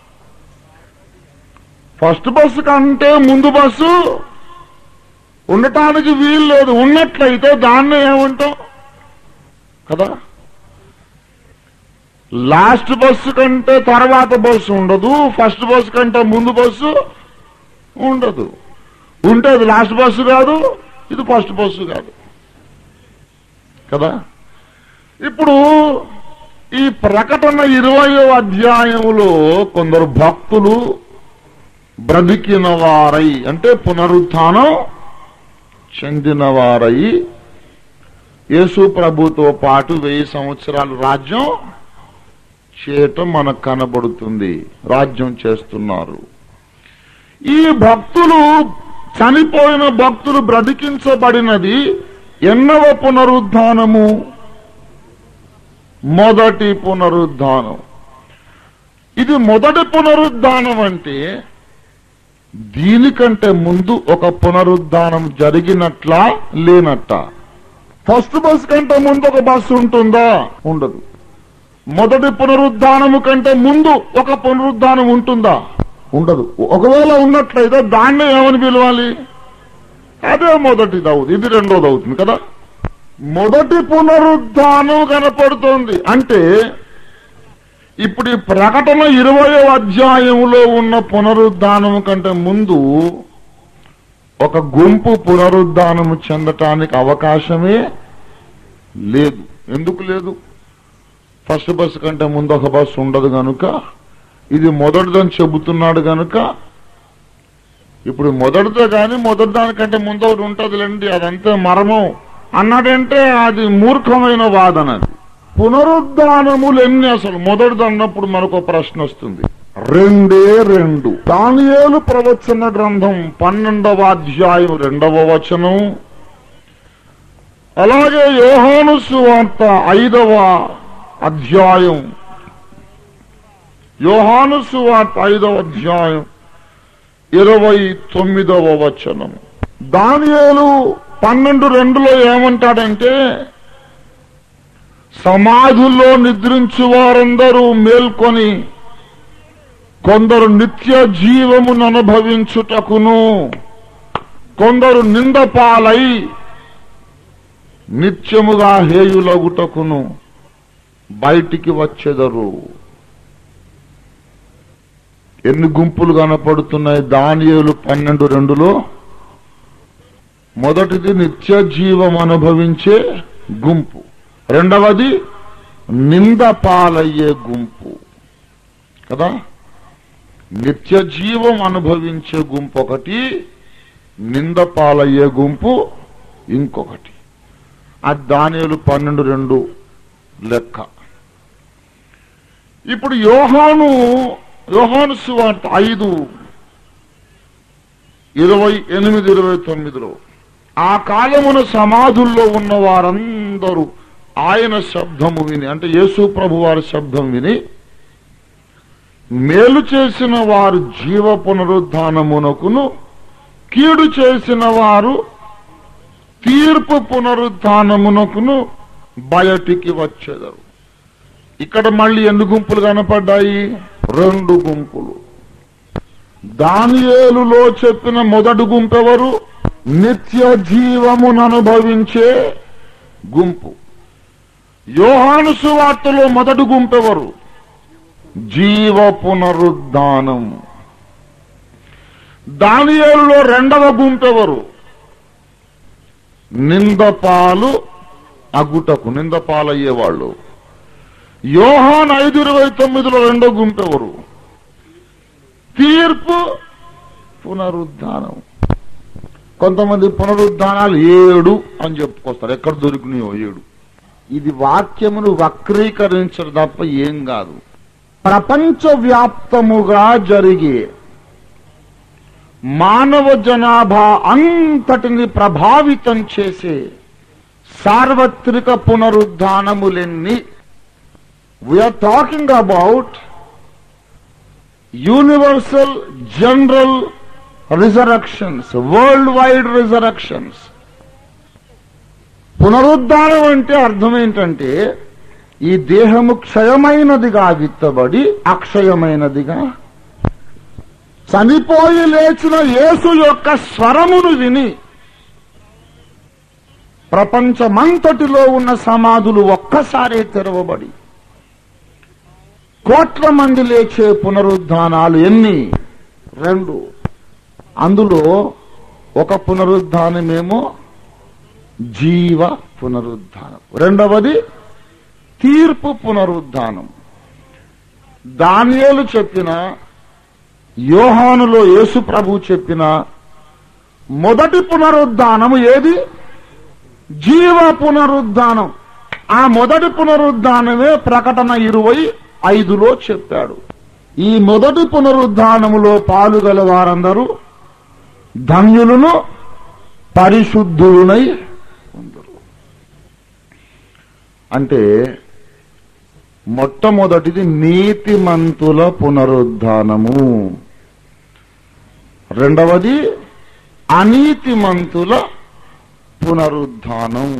ఫస్ట్ బస్సు కంటే ముందు బస్సు ఉండటానికి వీలు లేదు ఉన్నట్లయితే దాన్ని ఏమంటాం కదా లాస్ట్ బస్సు కంటే తర్వాత బస్సు ఉండదు ఫస్ట్ బస్సు కంటే ముందు బస్సు ఉండదు ఉంటే అది లాస్ట్ బస్సు కాదు ఇది ఫస్ట్ బస్సు కాదు కదా ఇప్పుడు ఈ ప్రకటన ఇరవయో అధ్యాయములో కొందరు భక్తులు బ్రతికిన వారై అంటే పునరుత్థానం చెందిన వారై యేసు ప్రభుతో పాటు వెయ్యి సంవత్సరాలు రాజ్యం చేయటం మనకు కనబడుతుంది రాజ్యం చేస్తున్నారు ఈ భక్తులు చనిపోయిన భక్తులు బ్రతికించబడినది ఎన్నవ పునరుద్ధానము మొదటి పునరుద్ధానం ఇది మొదటి పునరుద్ధానం అంటే దీనికంటే ముందు ఒక పునరుద్ధానం జరిగినట్లా లేనట్ట ఫస్ట్ బస్ కంటే ముందు ఒక బస్సు ఉంటుందా ఉండదు మొదటి పునరుద్ధానము కంటే ముందు ఒక పునరుద్ధానం ఉంటుందా ఉండదు ఒకవేళ ఉన్నట్లయితే దాన్ని ఏమని పిలవాలి అదే మొదటిది అవుతుంది ఇది రెండోది అవుతుంది కదా మొదటి పునరుద్ధానం కనపడుతోంది అంటే ఇప్పుడు ఈ ప్రకటన ఇరవయో అధ్యాయంలో ఉన్న పునరుద్ధానము కంటే ముందు ఒక గుంపు పునరుద్ధానము చెందటానికి అవకాశమే లేదు ఎందుకు లేదు ఫస్ట్ బస్సు కంటే ముందు ఒక బస్సు ఉండదు గనుక ఇది మొదటిదని చెబుతున్నాడు గనుక ఇప్పుడు మొదటితో కానీ మొదటి దానికంటే ముందు ఒకటి ఉంటుందిలేండి అదంతే మర్మం అన్నాడంటే అది మూర్ఖమైన వాదన అది పునరుద్ధానములు ఎన్ని అసలు మొదటిది అన్నప్పుడు మనకు ఒక ప్రశ్న వస్తుంది రెండే రెండు దానియేలు ప్రవచన గ్రంథం పన్నెండవ అధ్యాయం రెండవ వచనం అలాగే యోహాను సువార్త ఐదవ అధ్యాయం యోహాను సువార్త ఐదవ అధ్యాయం ఇరవై తొమ్మిదవ వచనం దానియేలు పన్నెండు రెండులో ఏమంటాడంటే సమాధుల్లో నిద్రించు వారందరూ మేల్కొని కొందరు నిత్య జీవమును అనుభవించుటకును కొందరు నిందపాలై నిత్యముగా హేయులగుటకును బయటికి వచ్చెదరు ఎన్ని గుంపులు కనపడుతున్నాయి దానియేలు పన్నెండు రెండులో మొదటిది నిత్య జీవం అనుభవించే గుంపు రెండవది నింద పాలయ్యే గుంపు కదా నిత్య జీవం అనుభవించే గుంపు ఒకటి నింద పాలయ్యే గుంపు ఇంకొకటి అది దానియేలు పన్నెండు రెండు లెక్క ఇప్పుడు యోహాను యోహాను సువార్త ఐదు ఇరవై ఎనిమిది ఇరవై తొమ్మిదిలో ఆ కాలమున సమాధుల్లో ఉన్న వారందరూ ఆయన శబ్దము విని అంటే యేసు ప్రభు వారి శబ్దం విని మేలు చేసిన వారు జీవ పునరుద్ధానమునకును కీడు చేసిన వారు తీర్పు పునరుద్ధానమునకును బయటికి వచ్చేదరు ఇక్కడ మళ్ళీ ఎన్ని గుంపులు కనపడ్డాయి రెండు గుంపులు దానియేలులో చెప్పిన మొదటి గుంపు ఎవరు నిత్య జీవమును అనుభవించే గుంపు యోహాను సువార్తలో మొదటి గుంపు ఎవరు జీవ పునరుద్ధానం దానియేలులో రెండవ గుంపు ఎవరు నిందపాలు అగుటకు నిందపాలయ్యేవాళ్ళు యోహాన్ ఐదు ఇరవై తొమ్మిదిలో రెండో గుంపు ఎవరు తీర్పు పునరుద్ధానం కొంతమంది పునరుద్ధానాలు ఏడు అని చెప్పుకొస్తారు ఎక్కడ దొరికినాయో ఏడు ఇది వాక్యమును వక్రీకరించడం తప్ప ఏం కాదు ప్రపంచ వ్యాప్తముగా జరిగే మానవ జనాభా అంతటిని ప్రభావితం చేసే సార్వత్రిక పునరుద్ధానములెన్ని we're talking about universal general resurrections world wide resurrections పునరుద్ధానం అంటే అర్థం ఏంటంటే ఈ దేహము క్షయమైనదిగా విత్తబడి అక్షయమైనదిగా చనిపోయి లేచిన యేసు యొక్క స్వరమును విని ప్రపంచమంతటిలో ఉన్న సమాధులు ఒక్కసారే తెరవబడి కోట్ల మంది లేచే పునరుద్ధానాలు ఎన్ని రెండు అందులో ఒక పునరుద్ధానమేమో జీవ పునరుద్ధానం రెండవది తీర్పు పునరుద్ధానం దానియేలు చెప్పిన యోహానులో యేసు ప్రభు చెప్పిన మొదటి పునరుద్ధానము ఏది జీవ పునరుద్ధానం ఆ మొదటి పునరుద్ధానమే ప్రకటన ఇరవై ఐదులో చెప్పాడు ఈ మొదటి పునరుద్ధానములో పాలుగల వారందరూ ధన్యులను పరిశుద్ధులునై ఉందరు అంటే మొట్టమొదటిది నీతిమంతుల పునరుద్ధానము రెండవది అనీతిమంతుల పునరుద్ధానం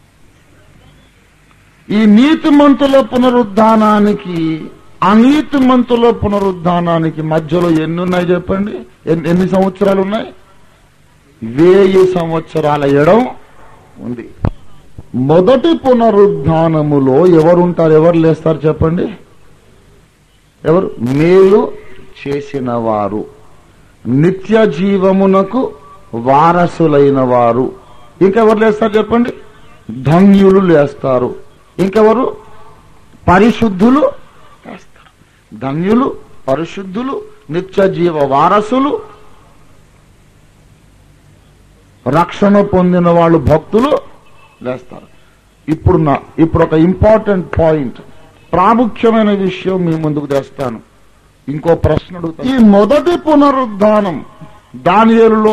ఈ నీతిమంతుల పునరుద్ధానానికి అనీతిమంతుల పునరుద్ధానానికి మధ్యలో ఎన్ని ఉన్నాయి చెప్పండి ఎన్ని ఎన్ని సంవత్సరాలు ఉన్నాయి వెయ్యి సంవత్సరాల ఎడం ఉంది మొదటి పునరుద్ధానములో ఎవరుంటారు ఎవరు లేస్తారు చెప్పండి ఎవరు మేలు చేసిన వారు నిత్య జీవమునకు వారసులైన వారు ఇంకెవరు లేస్తారు చెప్పండి ధన్యులు లేస్తారు ఇంకెవరు పరిశుద్ధులు లేస్తారు ధన్యులు పరిశుద్ధులు నిత్య జీవ వారసులు రక్షణ పొందిన వాళ్ళు భక్తులు లేస్తారు ఇప్పుడు నా ఇప్పుడు ఒక ఇంపార్టెంట్ పాయింట్ ప్రాముఖ్యమైన విషయం మీ ముందుకు తెస్తాను ఇంకో ప్రశ్న అడుగుతాను ఈ మొదటి పునరుద్ధానం దానియేలులో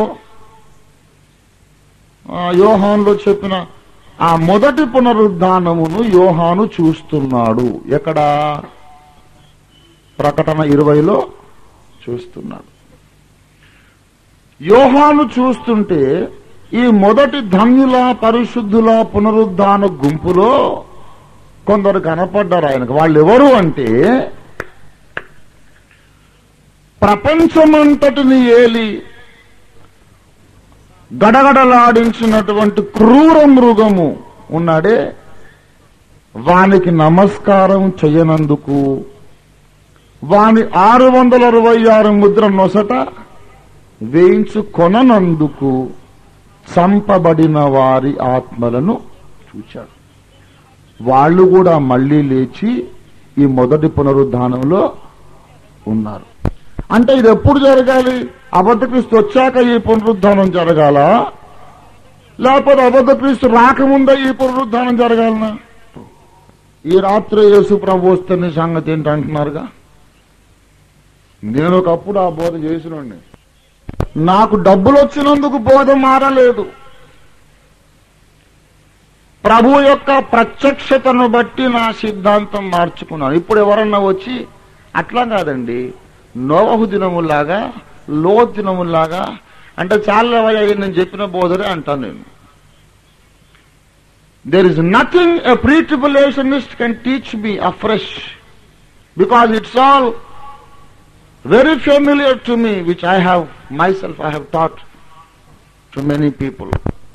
ఆ, యోహానులో చెప్పిన ఆ మొదటి పునరుద్ధానమును యోహాను చూస్తున్నాడు ఎక్కడ ప్రకటన ఇరవైలో చూస్తున్నాడు యోహాను చూస్తుంటే ఈ మొదటి ధన్యుల పరిశుద్ధుల పునరుద్ధాన గుంపులో కొందరు కనపడ్డారు ఆయనకు వాళ్ళు ఎవరు అంటే ప్రపంచమంతటిని ఏలి గడగడలాడించినటువంటి క్రూర మృగము ఉన్నాడే వానికి నమస్కారం చేయనందుకు వాని ఆరు వందల అరవై ఆరు ముద్ర నొసట వేయించు కొననందుకు చంపబడిన వారి ఆత్మలను చూచాడు వాళ్ళు కూడా మళ్ళీ లేచి ఈ మొదటి పునరుద్ధానంలో ఉన్నారు అంటే ఇది ఎప్పుడు జరగాలి అబద్ధ క్రీస్తు వచ్చాక ఈ పునరుద్ధానం జరగాల లేకపోతే అబద్ధ క్రీస్తు రాకముందే ఈ పునరుద్ధానం జరగాలనా ఈ రాత్రి యేసు ప్రభు వస్తే నీ సంగతి ఏంటి అంటున్నారుగా నేను ఒకప్పుడు ఆ బోధ చేసినండి నాకు డబ్బులు వచ్చినందుకు బోధ మారలేదు ప్రభు యొక్క ప్రత్యక్షతను బట్టి నా సిద్ధాంతం మార్చుకున్నాను ఇప్పుడు ఎవరన్నా వచ్చి అట్లా కాదండి నోవహు దినములాగా లో దినములాగా అంటే చాలా అయ్యా నేను చెప్పిన బోధనే అంటాను నేను there is nothing a pre tribulationist can teach me afresh because it's all very familiar to me, which I have myself I have taught to many people.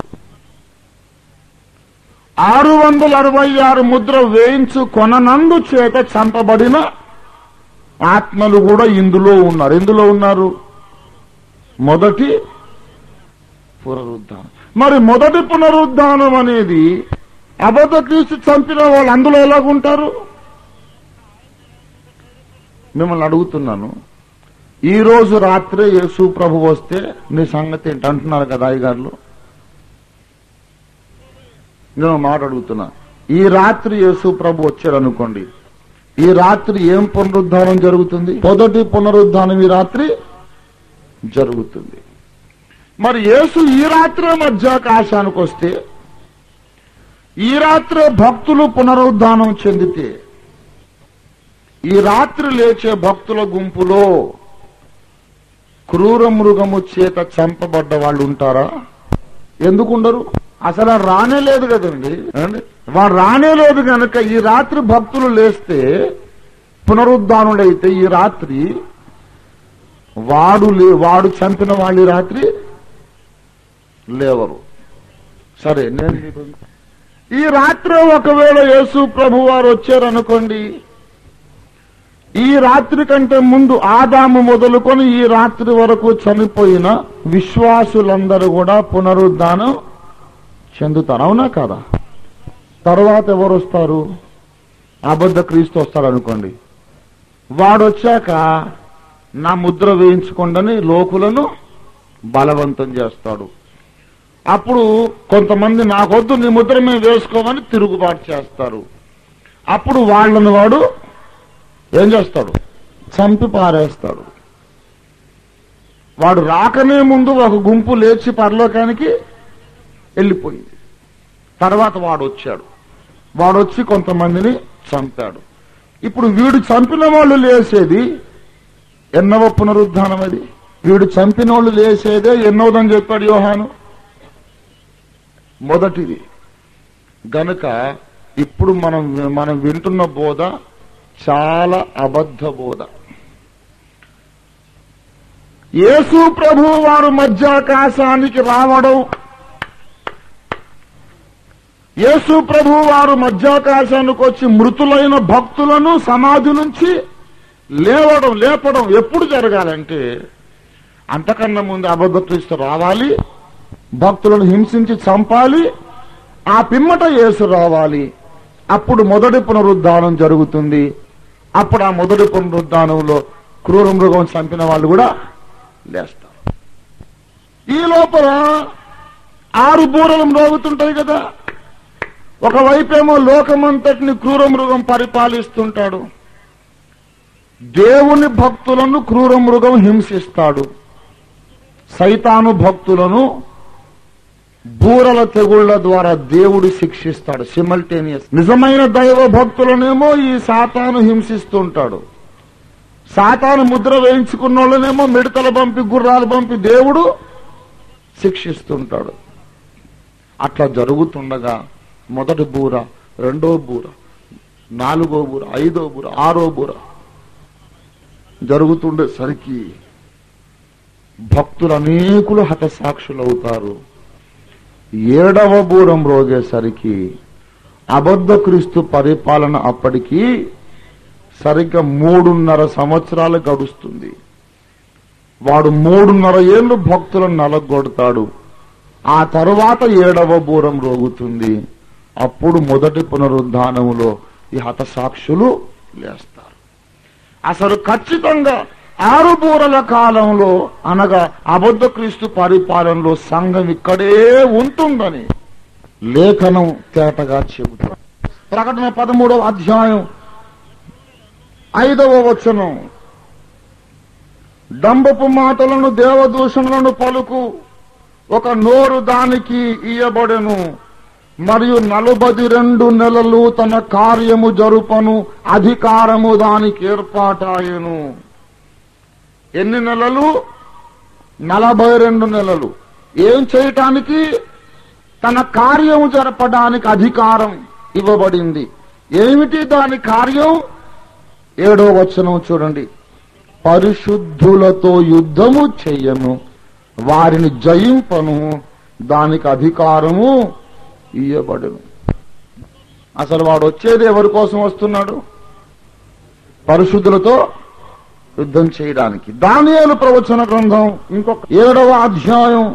ఆరు వందల అరవై ఆరు ముద్ర వేయించు కొననందు చేత చంపబడిన ఆత్మలు కూడా ఇందులో ఉన్నారు ఎందులో ఉన్నారు మొదటి పునరుద్ధానం మరి మొదటి పునరుద్ధానం అనేది అబద్ధ తీసి చంపిన వాళ్ళు అందులో ఎలాగుంటారు మిమ్మల్ని అడుగుతున్నాను ఈ రోజు రాత్రే యేసు ప్రభు వస్తే నీ సంగతి ఏంటి అంటున్నారు కదా అయ్యగారులు నేను మాట అడుగుతున్నా ఈ రాత్రి యేసు ప్రభు వచ్చాడు అనుకోండి ఈ రాత్రి ఏం పునరుద్ధానం జరుగుతుంది మొదటి పునరుద్ధానం ఈ రాత్రి జరుగుతుంది మరి యేసు ఈ రాత్రే మధ్యాకాశానికి వస్తే ఈ రాత్రే భక్తులు పునరుద్ధానం చెందితే ఈ రాత్రి లేచే భక్తుల గుంపులో క్రూర మృగము చేత చంపబడ్డ వాళ్ళు ఉంటారా ఎందుకుండరు అసలు ఆ రానే లేదు కదండి ఏమండి? వాడు రానే లేదు కనుక ఈ రాత్రి భక్తులు లేస్తే పునరుద్ధానుడైతే ఈ రాత్రి వాడు లే- వాడు చంపిన వాళ్ళు ఈ రాత్రి లేవరు సరే నేను మీకు- ఈ రాత్రి ఒకవేళ యేసు ప్రభు వారు వచ్చారనుకోండి ఈ రాత్రి కంటే ముందు ఆదాము మొదలుకొని ఈ రాత్రి వరకు చనిపోయిన విశ్వాసులందరూ కూడా పునరుద్ధానం చెందుతారు అవునా కాదా తర్వాత ఎవరు వస్తారు అబద్ధ క్రీస్తు వస్తారు అనుకోండి వాడు వచ్చాక నా ముద్ర వేయించుకోండని లోకులను బలవంతం చేస్తాడు అప్పుడు కొంతమంది నాకొద్దు నీ ముద్ర మేము వేసుకోమని తిరుగుబాటు చేస్తారు అప్పుడు వాళ్ళని వాడు ఏం చేస్తాడు చంపి పారేస్తాడు వాడు రాకనే ముందు ఒక గుంపు లేచి పరలోకానికి వెళ్ళిపోయింది తర్వాత వాడు వచ్చాడు వాడు వచ్చి కొంతమందిని చంపాడు ఇప్పుడు వీడు చంపిన వాళ్ళు లేసేది ఎన్నవ పునరుద్ధానం అది వీడు చంపిన వాళ్ళు లేసేదే ఎన్నవదని చెప్పాడు యోహాను మొదటిది గనుక ఇప్పుడు మనం మనం వింటున్న బోధ చాలా అబద్ధ బోధ యేసు ప్రభు వారు మధ్యాకాశానికి రావడం యేసు ప్రభు వారు మధ్యాకాశానికి వచ్చి మృతులైన భక్తులను సమాధి నుంచి లేవడం లేపడం ఎప్పుడు జరగాలంటే అంతకన్నా ముందు అబద్ధ క్రీస్తు రావాలి భక్తులను హింసించి చంపాలి ఆ పిమ్మట యేసు రావాలి అప్పుడు మొదటి పునరుద్ధానం జరుగుతుంది అప్పుడు ఆ మొదటి పునరుద్ధానంలో క్రూర మృగం చంపిన వాళ్ళు కూడా లేస్తారు ఈ లోపల ఆరు బూరలు మ్రోగుతుంటాయి కదా ఒకవైపేమో లోకమంతటిని క్రూర మృగం పరిపాలిస్తుంటాడు దేవుని భక్తులను క్రూర మృగం హింసిస్తాడు సైతాను భక్తులను బూరల తెగుళ్ల ద్వారా దేవుడు శిక్షిస్తాడు సిమల్టేనియస్ నిజమైన దైవ భక్తులనేమో ఈ సాతాను హింసిస్తుంటాడు సాతాను ముద్ర వేయించుకున్న వాళ్ళనేమో మిడతలు పంపి గుర్రాలు పంపి దేవుడు శిక్షిస్తుంటాడు అట్లా జరుగుతుండగా మొదటి బూర రెండో బూర నాలుగో బూర ఐదో బూర ఆరో బూర జరుగుతుండేసరికి భక్తులు అనేకులు హతసాక్షులవుతారు ఏడవ బూరం రోగేసరికి అబద్ధ క్రీస్తు పరిపాలన అప్పటికి సరిగ్గా మూడున్నర సంవత్సరాలు గడుస్తుంది వాడు మూడున్నర ఏళ్ళు భక్తులను నలగొడతాడు ఆ తరువాత ఏడవ బూరం రోగుతుంది అప్పుడు మొదటి పునరుద్ధానములో ఈ హతసాక్షులు లేస్తారు అసలు ఖచ్చితంగా ఆరు బూరల కాలంలో అనగా అబద్ధ క్రీస్తు పరిపాలనలో సంఘం ఇక్కడే ఉంటుందని లేఖనం తేటగా చెబుతారు ప్రకటన పదమూడవ అధ్యాయం ఐదవ వచనం డంబపు మాటలను దేవదూషణలను పలుకు ఒక నోరు దానికి ఇయ్యబడెను మరియు నలభది రెండు నెలలు తన కార్యము జరుపను అధికారము దానికి ఏర్పాటాయను ఎన్ని నెలలు నలభై రెండు నెలలు ఏం చేయటానికి తన కార్యము జరపడానికి అధికారం ఇవ్వబడింది ఏమిటి దాని కార్యం ఏడో వచనం చూడండి పరిశుద్ధులతో యుద్ధము చెయ్యను వారిని జయింపను దానికి అధికారము ఇయ్యబడును అసలు వాడు వచ్చేది ఎవరి కోసం వస్తున్నాడు పరిశుద్ధులతో యుద్ధం చేయడానికి దానియేలు ప్రవచన గ్రంథం ఇంకొక ఏడవ అధ్యాయం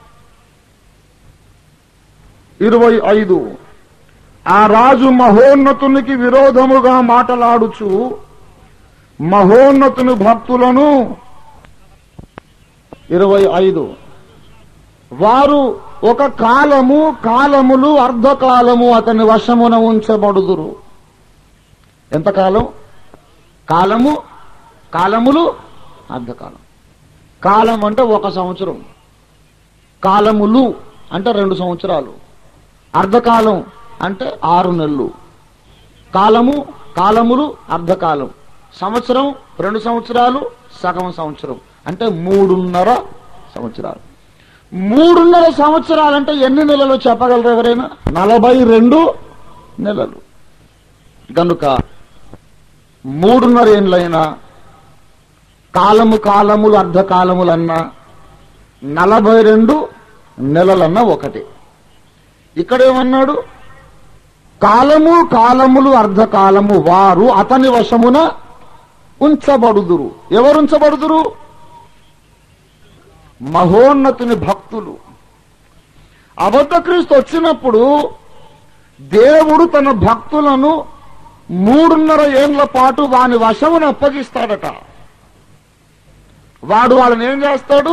ఇరవై ఐదు ఆ రాజు మహోన్నతునికి విరోధముగా మాటలాడుచు మహోన్నతుని భక్తులను ఇరవై ఐదు వారు ఒక కాలము కాలములు అర్ధకాలము అతని వశమున ఉంచబడుదురు ఎంతకాలం కాలము కాలములు అర్ధకాలం కాలం అంటే ఒక సంవత్సరం కాలములు అంటే రెండు సంవత్సరాలు అర్ధకాలం అంటే ఆరు నెలలు కాలము కాలములు అర్ధకాలం సంవత్సరం రెండు సంవత్సరాలు సగం సంవత్సరం అంటే మూడున్నర సంవత్సరాలు మూడున్నర సంవత్సరాలంటే ఎన్ని నెలలు చెప్పగలరు ఎవరైనా నలభై రెండు నెలలు కనుక మూడున్నర ఏండ్లైనా కాలము కాలములు అర్ధకాలములన్నా నలభై రెండు నెలలన్నా ఒకటి ఇక్కడేమన్నాడు కాలము కాలములు అర్ధకాలము వారు అతని వశమున ఉంచబడుదురు ఎవరు ఉంచబడుదురు మహోన్నతుని భక్తులు అబద్ధ క్రీస్తు వచ్చినప్పుడు దేవుడు తన భక్తులను మూడున్నర ఏండ్ల పాటు వాని వశమున అప్పగిస్తాడట వాడు వాళ్ళని ఏం చేస్తాడు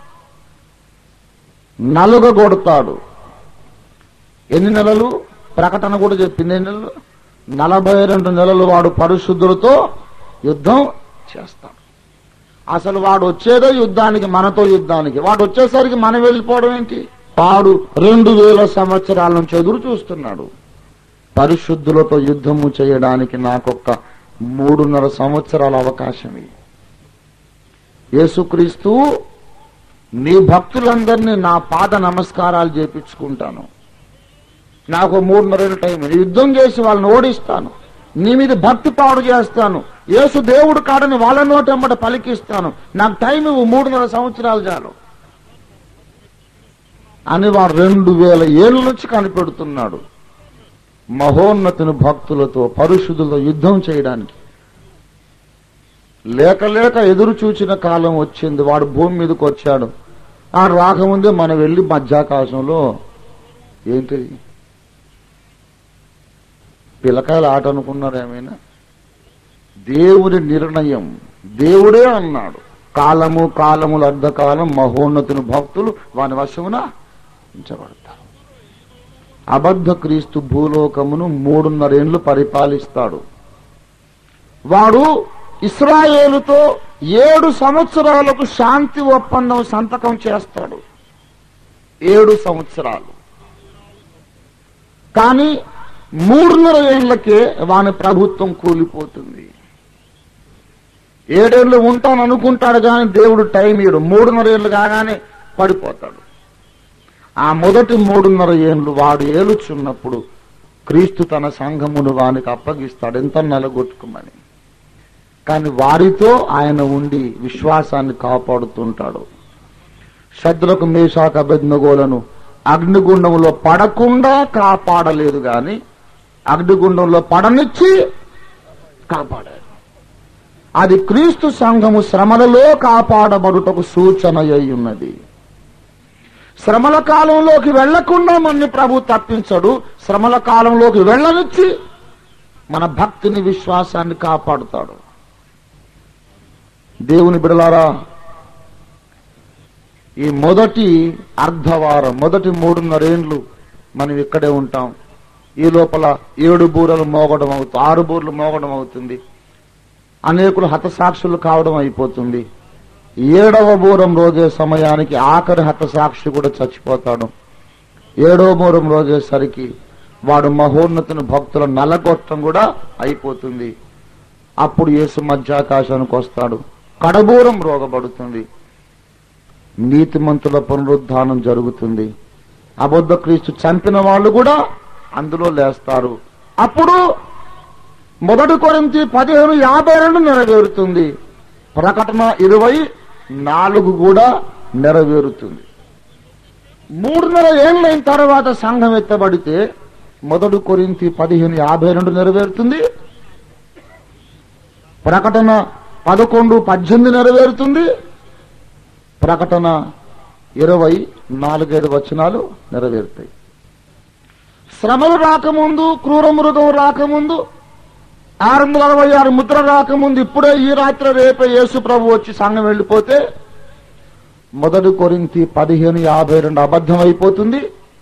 నలుగగొడతాడు ఎన్ని నెలలు ప్రకటన కూడా చెప్పింది ఎన్ని నెలలు నలభై రెండు నెలలు వాడు పరిశుద్ధులతో యుద్ధం చేస్తాడు అసలు వాడు వచ్చేదో యుద్ధానికి మనతో యుద్ధానికి వాడు వచ్చేసరికి మనం వెళ్ళిపోవడం ఏంటి వాడు రెండు వేల సంవత్సరాల నుంచి ఎదురు చూస్తున్నాడు పరిశుద్ధులతో యుద్ధము చేయడానికి నాకొక్క మూడున్నర సంవత్సరాల అవకాశం ఇయ్యి. యేసుక్రీస్తు నీ భక్తులందరినీ నా పాద నమస్కారాలు చేపించుకుంటాను నాకు మూడున్నర టైం ఉంది. యుద్ధం చేసి వాళ్ళని ఓడిస్తాను నీ మీద భక్తి పాడు చేస్తాను యేసు దేవుడు కాడని వాళ్ళ నోటెమ్మట పలికిస్తాను నాకు టైం ఇవ్వు మూడున్నర సంవత్సరాలు చాలు అని వాడు రెండు వేల ఏళ్ళ నుంచి కనిపెడుతున్నాడు మహోన్నతుని భక్తులతో పరిశుద్ధులతో యుద్ధం చేయడానికి లేక లేక ఎదురు చూచిన కాలం వచ్చింది వాడు భూమి మీదకి వచ్చాడు ఆ రాకముందే మనం వెళ్ళి మధ్యాకాశంలో ఏంటిది పిల్లకాయల ఆట అనుకున్నారు ఏమైనా దేవుని నిర్ణయం దేవుడే అన్నాడు కాలము కాలములు అర్ధకాలం మహోన్నతుని భక్తులు వాని వశమున ఉంచబడతారు అబద్ధ క్రీస్తు భూలోకమును మూడున్నరేండ్లు పరిపాలిస్తాడు వాడు ఇస్రాయేలుతో ఏడు సంవత్సరాలకు శాంతి ఒప్పందం సంతకం చేస్తాడు ఏడు సంవత్సరాలు కానీ మూడున్నర ఏళ్లకే వాని ప్రభుత్వం కూలిపోతుంది ఏడేళ్లు ఉంటాను అనుకుంటాడు కానీ దేవుడు టైం ఇయ్యడు మూడున్నర ఏళ్ళు కాగానే పడిపోతాడు ఆ మొదటి మూడున్నర ఏళ్ళు వాడు ఏలుచున్నప్పుడు క్రీస్తు తన సంఘమును వానికి అప్పగిస్తాడు ఎంత నెలగొట్టుకోమని కానీ వారితో ఆయన ఉండి విశ్వాసాన్ని కాపాడుతుంటాడు శత్రులకు మేషాక అభిజ్ఞగోలను అగ్నిగుండంలో పడకుండా కాపాడలేదు గాని అగ్నిగుండంలో పడనిచ్చి కాపాడాడు అది క్రీస్తు సంఘము శ్రమలలో కాపాడబడుటకు సూచన అయి ఉన్నది శ్రమల కాలంలోకి వెళ్లకుండా మన్ని ప్రభు తప్పించడు శ్రమల కాలంలోకి వెళ్ళనిచ్చి మన భక్తిని విశ్వాసాన్ని కాపాడుతాడు దేవుని బిడలారా ఈ మొదటి అర్ధవారం మొదటి మూడున్నరేండ్లు మనం ఇక్కడే ఉంటాం ఈ లోపల ఏడు బూరలు మోగడం అవుతుంది ఆరు బూరలు మోగడం అవుతుంది అనేకులు హతసాక్షులు కావడం అయిపోతుంది ఏడవ బూరం రోజే సమయానికి ఆఖరి హతసాక్షి కూడా చచ్చిపోతాడు ఏడవ బూరం రోజేసరికి వాడు మహోన్నతిని భక్తుల నలగొట్టం కూడా అయిపోతుంది అప్పుడు యేసు మధ్యాకాశానికి వస్తాడు కడబూరం రోగబడుతుంది నీతిమంతుల పునరుద్ధానం జరుగుతుంది అబద్ధ క్రీస్తు చంపిన వాళ్ళు కూడా అందులో లేస్తారు అప్పుడు మొదటి కొరింతి పదిహేను యాభై రెండు నెరవేరుతుంది ప్రకటన ఇరవై నాలుగు కూడా నెరవేరుతుంది మూడున్నర ఏళ్ళైన తర్వాత సంఘం ఎత్తబడితే మొదటి కొరింతి పదిహేను యాభై రెండు నెరవేరుతుంది ప్రకటన పదకొండు పద్దెనిమిది నెరవేరుతుంది ప్రకటన ఇరవై నాలుగైదు వచనాలు నెరవేరుతాయి శ్రమలు రాకముందు క్రూర మృగం రాకముందు ఆరు వందల అరవై ఆరు ముద్ర రాకముందు ఇప్పుడే ఈ రాత్రి రేపే యేసు ప్రభు వచ్చి సంఘం వెళ్ళిపోతే మొదటి కొరింతి పదిహేను యాభై రెండు అబద్ధం అయిపోతుంది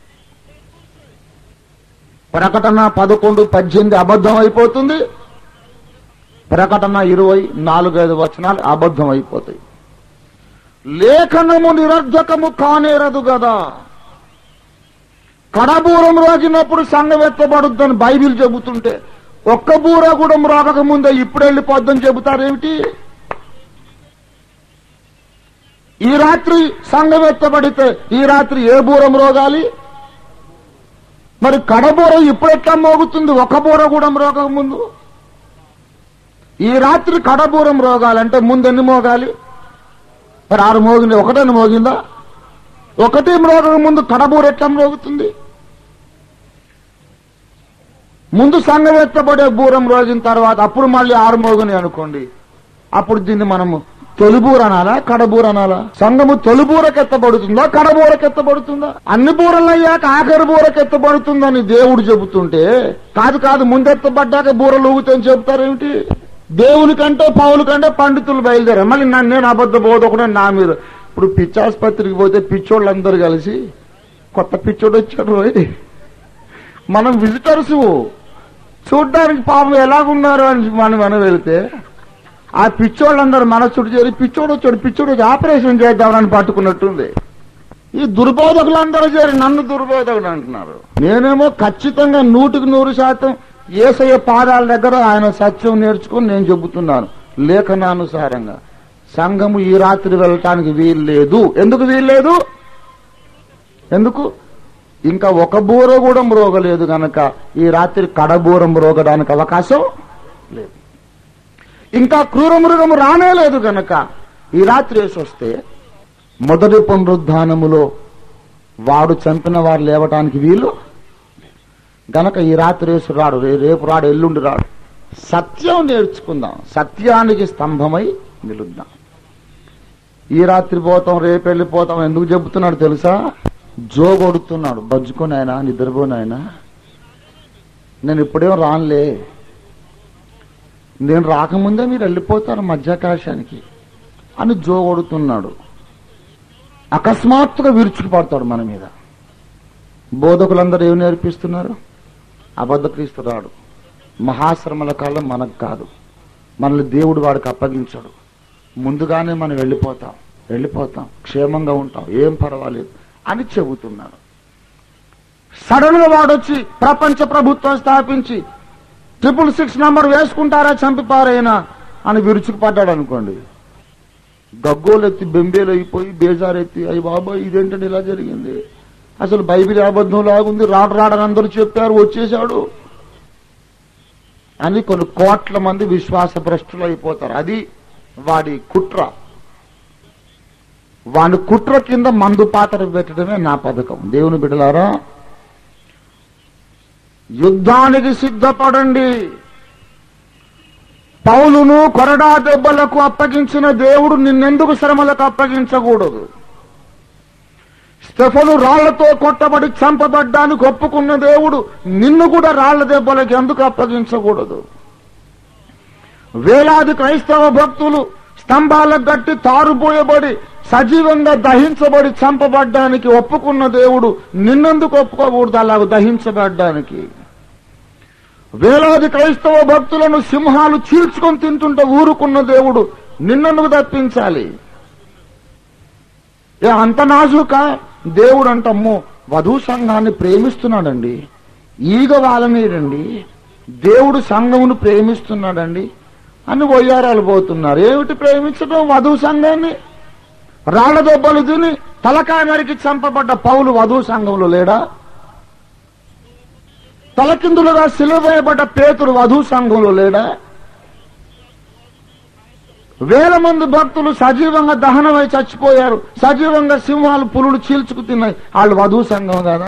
ప్రకటన పదకొండు పద్దెనిమిది అబద్ధం అయిపోతుంది ప్రకటన ఇరవై నాలుగైదు వచనాలు అబద్ధం అయిపోతాయి లేఖనము నిరర్ధకము కానేరదు కదా కడబూరం రోగినప్పుడు సంఘం ఎత్తబడుద్దని బైబిల్ చెబుతుంటే ఒక్క బూర కూడా మ్రోగక ముందే ఇప్పుడు వెళ్ళిపోద్దని చెబుతారేమిటి ఈ రాత్రి సంఘం ఎత్తబడితే ఈ రాత్రి ఏ బూరం రోగాలి మరి కడబూర ఇప్పుడు ఎట్లా మోగుతుంది ఒక బూర కూడా మ్రోగక ముందు ఈ రాత్రి కడబూరం రోగాలంటే ముందు ఎన్ని మోగాలి మరి ఆరు మోగింది ఒకటని మోగిందా ఒకటి మ్రోగక ముందు కడబూర ఎట్లా మ్రోగుతుంది ముందు సంఘం ఎత్తబడే బూరం రోజున తర్వాత అప్పుడు మళ్ళీ ఆరు మోగుని అనుకోండి అప్పుడు దీన్ని మనము తొలిబూర అనాలా కడబూర అనాలా సంఘము తొలిబూరకెత్తబడుతుందా కడబూరకెత్తబడుతుందా అన్ని బూరలు అయ్యాక ఆఖరి బూరకెత్తబడుతుందని దేవుడు చెబుతుంటే కాదు కాదు ముందెత్తబడ్డాక బూరలు ఊగుతాయని చెబుతారేమిటి దేవుని కంటే పౌలు కంటే పండితులు బయలుదేరారు మళ్ళీ నన్ను నేను అబద్ధ బోధకుడు నా మీరు ఇప్పుడు పిచ్చాసుపత్రికి పోతే పిచ్చోళ్ళందరూ కలిసి కొత్త పిచ్చోడు వచ్చాడు రోయ్. మనం విజిటర్స్ చూడ్డానికి పాపం ఎలాగున్నారు అని మనం మనం వెళితే ఆ పిచ్చోళ్ళందరూ మన చుట్టూ చేరి పిచ్చోడు వచ్చాడు పిచ్చోడు వచ్చి ఆపరేషన్ చేద్దామని పట్టుకున్నట్టుంది ఈ దుర్బోధకులందరూ చేరి నన్ను దుర్బోధకుడు అంటున్నారు నేనేమో ఖచ్చితంగా నూటికి నూరు శాతం ఏసయ్య పాదాల దగ్గర ఆయన సత్యం నేర్చుకుని నేను చెబుతున్నాను లేఖనానుసారంగా సంఘము ఈ రాత్రి వెళ్ళటానికి వీల్లేదు ఎందుకు వీల్లేదు ఎందుకు ఇంకా ఒక బూర కూడా మ్రోగలేదు గనక ఈ రాత్రి కడబూర మ్రోగడానికి అవకాశం లేదు ఇంకా క్రూర మృగము రానేలేదు గనక ఈ రాత్రి వేసి వస్తే మొదటి పునరుద్ధానములో వాడు చంపిన వారు లేవటానికి వీలు గనక ఈ రాత్రి వేసు రాడు రే- రేపు రాడు ఎల్లుండి రాడు సత్యం నేర్చుకుందాం సత్యానికి స్తంభమై నిలుద్దాం ఈ రాత్రి పోతాం రేపు వెళ్ళిపోతాం ఎందుకు చెబుతున్నాడు తెలుసా జో కొడుతున్నాడు బజ్జుకొని ఆయన నిద్రపోని ఆయన నేను ఇప్పుడేం రానులే నేను రాకముందే మీరు వెళ్ళిపోతారు మధ్యాకాశానికి అని జో కొడుతున్నాడు అకస్మాత్తుగా విరుచుకుపడతాడు మన మీద బోధకులందరూ ఏమి నేర్పిస్తున్నారు అబద్ధ క్రీస్తు రాడు మహాశ్రమల కాలం మనకు కాదు మనల్ని దేవుడు వాడికి అప్పగించాడు ముందుగానే మనం వెళ్ళిపోతాం వెళ్ళిపోతాం క్షేమంగా ఉంటాం ఏం పర్వాలేదు అని చెబుతున్నాడు సడన్ గా వాడొచ్చి ప్రపంచ ప్రభుత్వం స్థాపించి ట్రిపుల్ సిక్స్ నంబర్ వేసుకుంటారా చంపిపారైనా అని విరుచుకుపడ్డాడు అనుకోండి గగ్గోలు ఎత్తి బెంబేలు అయిపోయి బేజారెత్తి అయ్యి బాబాయ్ ఇదేంటంటే ఇలా జరిగింది అసలు బైబిల్ అబద్ధం లాగుంది రాడు రాడని అందరూ చెప్పారు వచ్చేశాడు అని కొన్ని కోట్ల మంది విశ్వాస భ్రష్టులు అయిపోతారు అది వాడి కుట్ర వాడి కుట్ర కింద మందు పాత్ర పెట్టడమే నా పథకం దేవుని బిడ్డలారా యుద్ధానికి సిద్ధపడండి పౌలును కొరడా దెబ్బలకు అప్పగించిన దేవుడు నిన్నెందుకు శ్రమలకు అప్పగించకూడదు స్టెఫను రాళ్లతో కొట్టబడి చంపబడ్డానికి ఒప్పుకున్న దేవుడు నిన్ను కూడా రాళ్ల దెబ్బలకు ఎందుకు అప్పగించకూడదు వేలాది క్రైస్తవ భక్తులు స్తంభాలకు గట్టి తారుపోయబడి సజీవంగా దహించబడి చంపబడ్డానికి ఒప్పుకున్న దేవుడు నిన్నెందుకు ఒప్పుకోకూడదు అలాగ దహించబడ్డానికి వేలాది క్రైస్తవ భక్తులను సింహాలు చీల్చుకొని తింటుంటే ఊరుకున్న దేవుడు నిన్నెందుకు తప్పించాలి ఏ అంత నాజుక దేవుడు అంటమ్మో వధు సంఘాన్ని ప్రేమిస్తున్నాడండి ఈగ వాళ్ళమీడండి దేవుడు సంఘమును ప్రేమిస్తున్నాడండి అని వయ్యారాలు పోతున్నారు ఏమిటి ప్రేమించడం వధువు సంఘాన్ని రాళ్ల దెబ్బలు తిని తలకాయ నరికి చంపబడ్డ పౌలు వధువు సంఘంలో లేడా తలకిందులుగా సిలువేయబడ్డ పేతురు వధువు సంఘంలో లేడా వేల మంది భక్తులు సజీవంగా దహనమై చచ్చిపోయారు సజీవంగా సింహాలు పులులు చీల్చుకు తిన్నాయి వాళ్ళు వధువు సంఘం కదా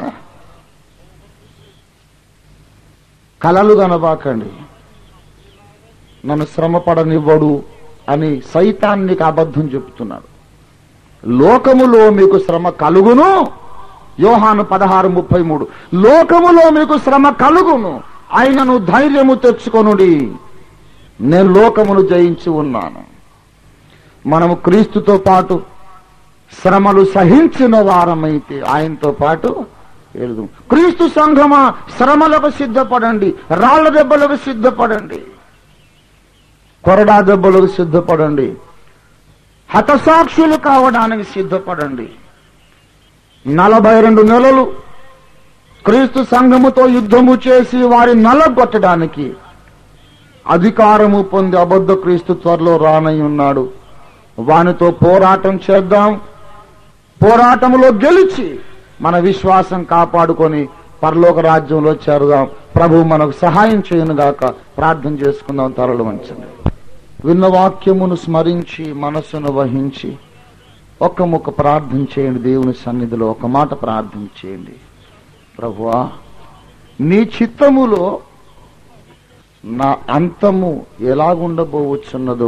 కలలు కనబాకండి నన్ను శ్రమ పడనివ్వడు అని సైతానికి అబద్ధం చెప్తున్నాడు లోకములో మీకు శ్రమ కలుగును యోహాను పదహారు ముప్పై మూడు లోకములో మీకు శ్రమ కలుగును ఆయనను ధైర్యము తెచ్చుకొనుడి నేను లోకమును జయించి ఉన్నాను మనము క్రీస్తుతో పాటు శ్రమలు సహించిన వారమైతే ఆయనతో పాటు వెళదు క్రీస్తు సంఘమా శ్రమలకు సిద్ధపడండి రాళ్ల దెబ్బలకు సిద్ధపడండి కొరడా దెబ్బలకు సిద్ధపడండి హతసాక్షులు కావడానికి సిద్ధపడండి నలభై రెండు నెలలు క్రీస్తు సంఘముతో యుద్ధము చేసి వారి నలగొట్టడానికి అధికారము పొంది అబద్ధ క్రీస్తు త్వరలో రానై ఉన్నాడు వానితో పోరాటం చేద్దాం పోరాటములో గెలిచి మన విశ్వాసం కాపాడుకొని పరలోక రాజ్యంలో చేరుదాం ప్రభు మనకు సహాయం చేయను గాక ప్రార్థన చేసుకుందాం తరలు వంచండి విన్న వాక్యమును స్మరించి మనస్సును వహించి ఒక్క ముక్క ప్రార్థన చేయండి దేవుని సన్నిధిలో ఒక మాట ప్రార్థన చేయండి ప్రభువా నీ చిత్తములో నా అంతము ఎలాగుండబోవచ్చున్నదో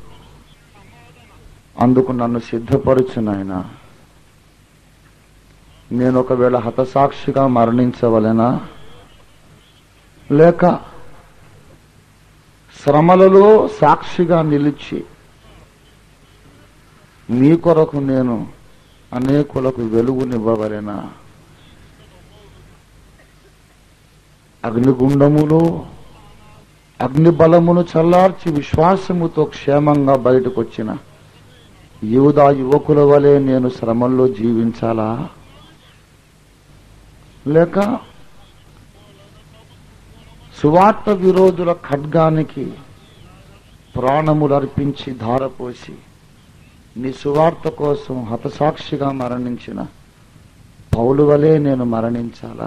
అందుకు నన్ను సిద్ధపరచు నాయనా నేను ఒకవేళ హతసాక్షిగా మరణించవలెనా లేక శ్రమలలో సాక్షిగా నిలిచి నీ కొరకు నేను అనేకులకు వెలుగునివ్వవలెనా అగ్నిగుండములో అగ్ని బలమును చల్లార్చి విశ్వాసముతో క్షేమంగా బయటకొచ్చిన యూదా యువకుల వలె నేను శ్రమల్లో జీవించాలా లేక సువార్త విరోధుల ఖడ్గానికి ప్రాణములు అర్పించి ధారపోసి నీ సువార్త కోసం హతసాక్షిగా మరణించిన పౌలు వలె నేను మరణించాలా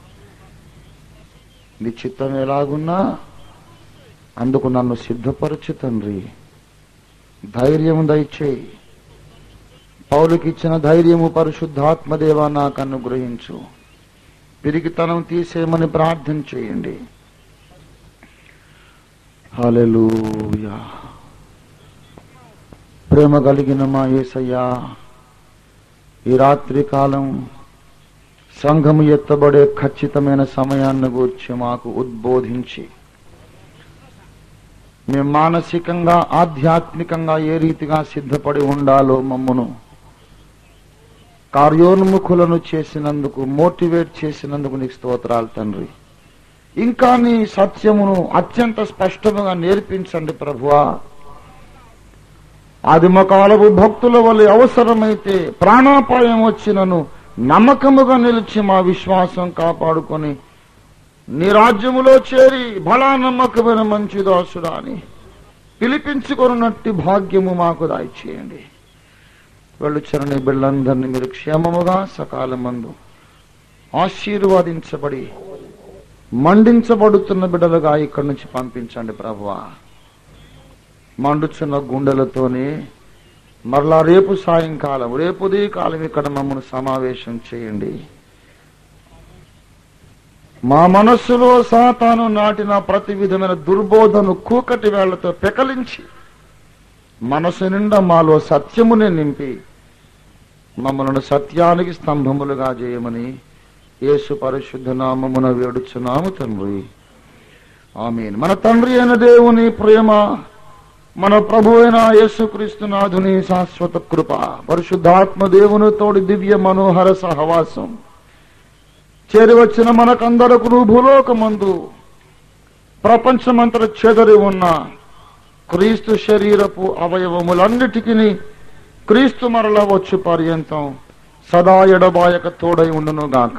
నీ చిత్తం ఎలాగున్నా అందుకు నన్ను సిద్ధపరచు తండ్రి ధైర్యం దయచేయి పౌలుకి ఇచ్చిన ధైర్యము పరిశుద్ధాత్మదేవ నాకు అనుగ్రహించు పిరికితనం తీసేయమని ప్రార్థన చేయండి హల్లెలూయా ప్రేమ కలిగిన మా యేసయ్యా ఈ రాత్రి కాలం సంఘము ఎత్తబడే ఖచ్చితమైన సమయాన్ని గూర్చి మాకు ఉద్బోధించి మేము మానసికంగా ఆధ్యాత్మికంగా ఏ రీతిగా సిద్ధపడి ఉండాలో మమ్మను కార్యోన్ముఖులను చేసినందుకు మోటివేట్ చేసినందుకు నీకు స్తోత్రాలు తండ్రి ఇంకా నీ సత్యమును అత్యంత స్పష్టముగా నేర్పించండి ప్రభువా ఆదిమకాలపు భక్తుల వల్ల అవసరమైతే ప్రాణాపాయం వచ్చినను నమ్మకముగా నిలిచి మా విశ్వాసం కాపాడుకొని నీ రాజ్యములో చేరి బలా నమ్మకమైన మంచి దాసుడా అని పిలిపించుకొనున్నట్టి భాగ్యము మాకు దయచేయండి వెళ్ళుచరని నీ బిళ్ళందరినీ మీరు క్షేమముగా సకాలమందు ఆశీర్వాదించబడి మండించబడుతున్న బిడ్డలుగా ఇక్కడి నుంచి పంపించండి ప్రభువా మండుచున్న గుండెలతోనే మరలా రేపు సాయంకాలం రేపు కాలం ఇక్కడ మమ్మల్ని సమావేశం చేయండి మా మనస్సులో సాతాను నాటిన ప్రతి విధమైన దుర్బోధను కూకటి వేళ్లతో పెకలించి మనసు నిండా మాలో సత్యమునే నింపి మమ్మల్ని సత్యానికి స్తంభములుగా చేయమని యేసు పరిశుద్ధ నామమున వేడుచున్నాము తండ్రి ఆమేన్ మన తండ్రి అయిన దేవుని ప్రేమ మన ప్రభు అయిన యేసుక్రీస్తు నాథుని శాశ్వత కృప పరిశుద్ధాత్మ దేవుని తోడి దివ్య మనోహర సహవాసం చేరి వచ్చిన మనకందరకు భూలోకమందు ప్రపంచమంతట చెదరి ఉన్న క్రీస్తు శరీరపు అవయవములన్నిటికీ క్రీస్తు మరల వచ్చు పర్యంతం సదా ఎడబాయక తోడై ఉండును గాక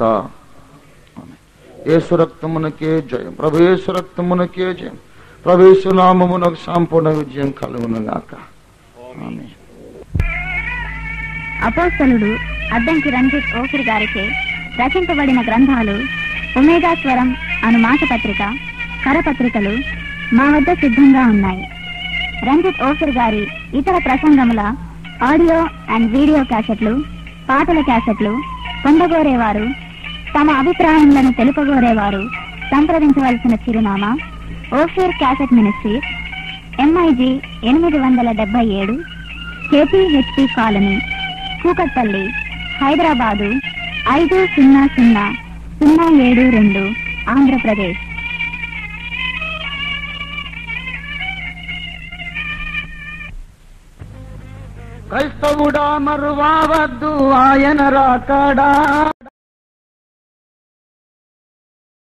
యేసు రక్తమునకే జయం ప్రభు యేసు రక్తమునకే జయం ప్రవేశ నామమునకు సంపూర్ణ విజయం కలుగును గాక ఆమేన్. అపోస్తలుడు అద్దంకి రంజిత్ ఓఫిర్ గారిచే రచింపబడిన గ్రంథాలు ఒమేగా స్వరం అను మాసపత్రిక కరపత్రికలు మా వద్ద సిద్ధంగా ఉన్నాయి రంజిత్ ఓఫిర్ గారి ఇతర ప్రసంగముల ఆడియో అండ్ వీడియో క్యాసెట్లు పాటల క్యాసెట్లు పొందగోరేవారు తమ అభిప్రాయములను తెలుపగోరేవారు సంప్రదించవలసిన చిరునామా ఓఫిర్ క్యాసెట్ మినిస్ట్రీస్ ఎంఐజి ఎనిమిది వందల డెబ్బై ఏడు కేపీహెచ్పి కాలనీ కూకట్పల్లి హైదరాబాదు ఐదు సున్నా సున్నా సున్నా ఏడు రెండు ఆంధ్రప్రదేశ్ క్రైస్తవుడా మరువావద్దు ఆయన రాకడా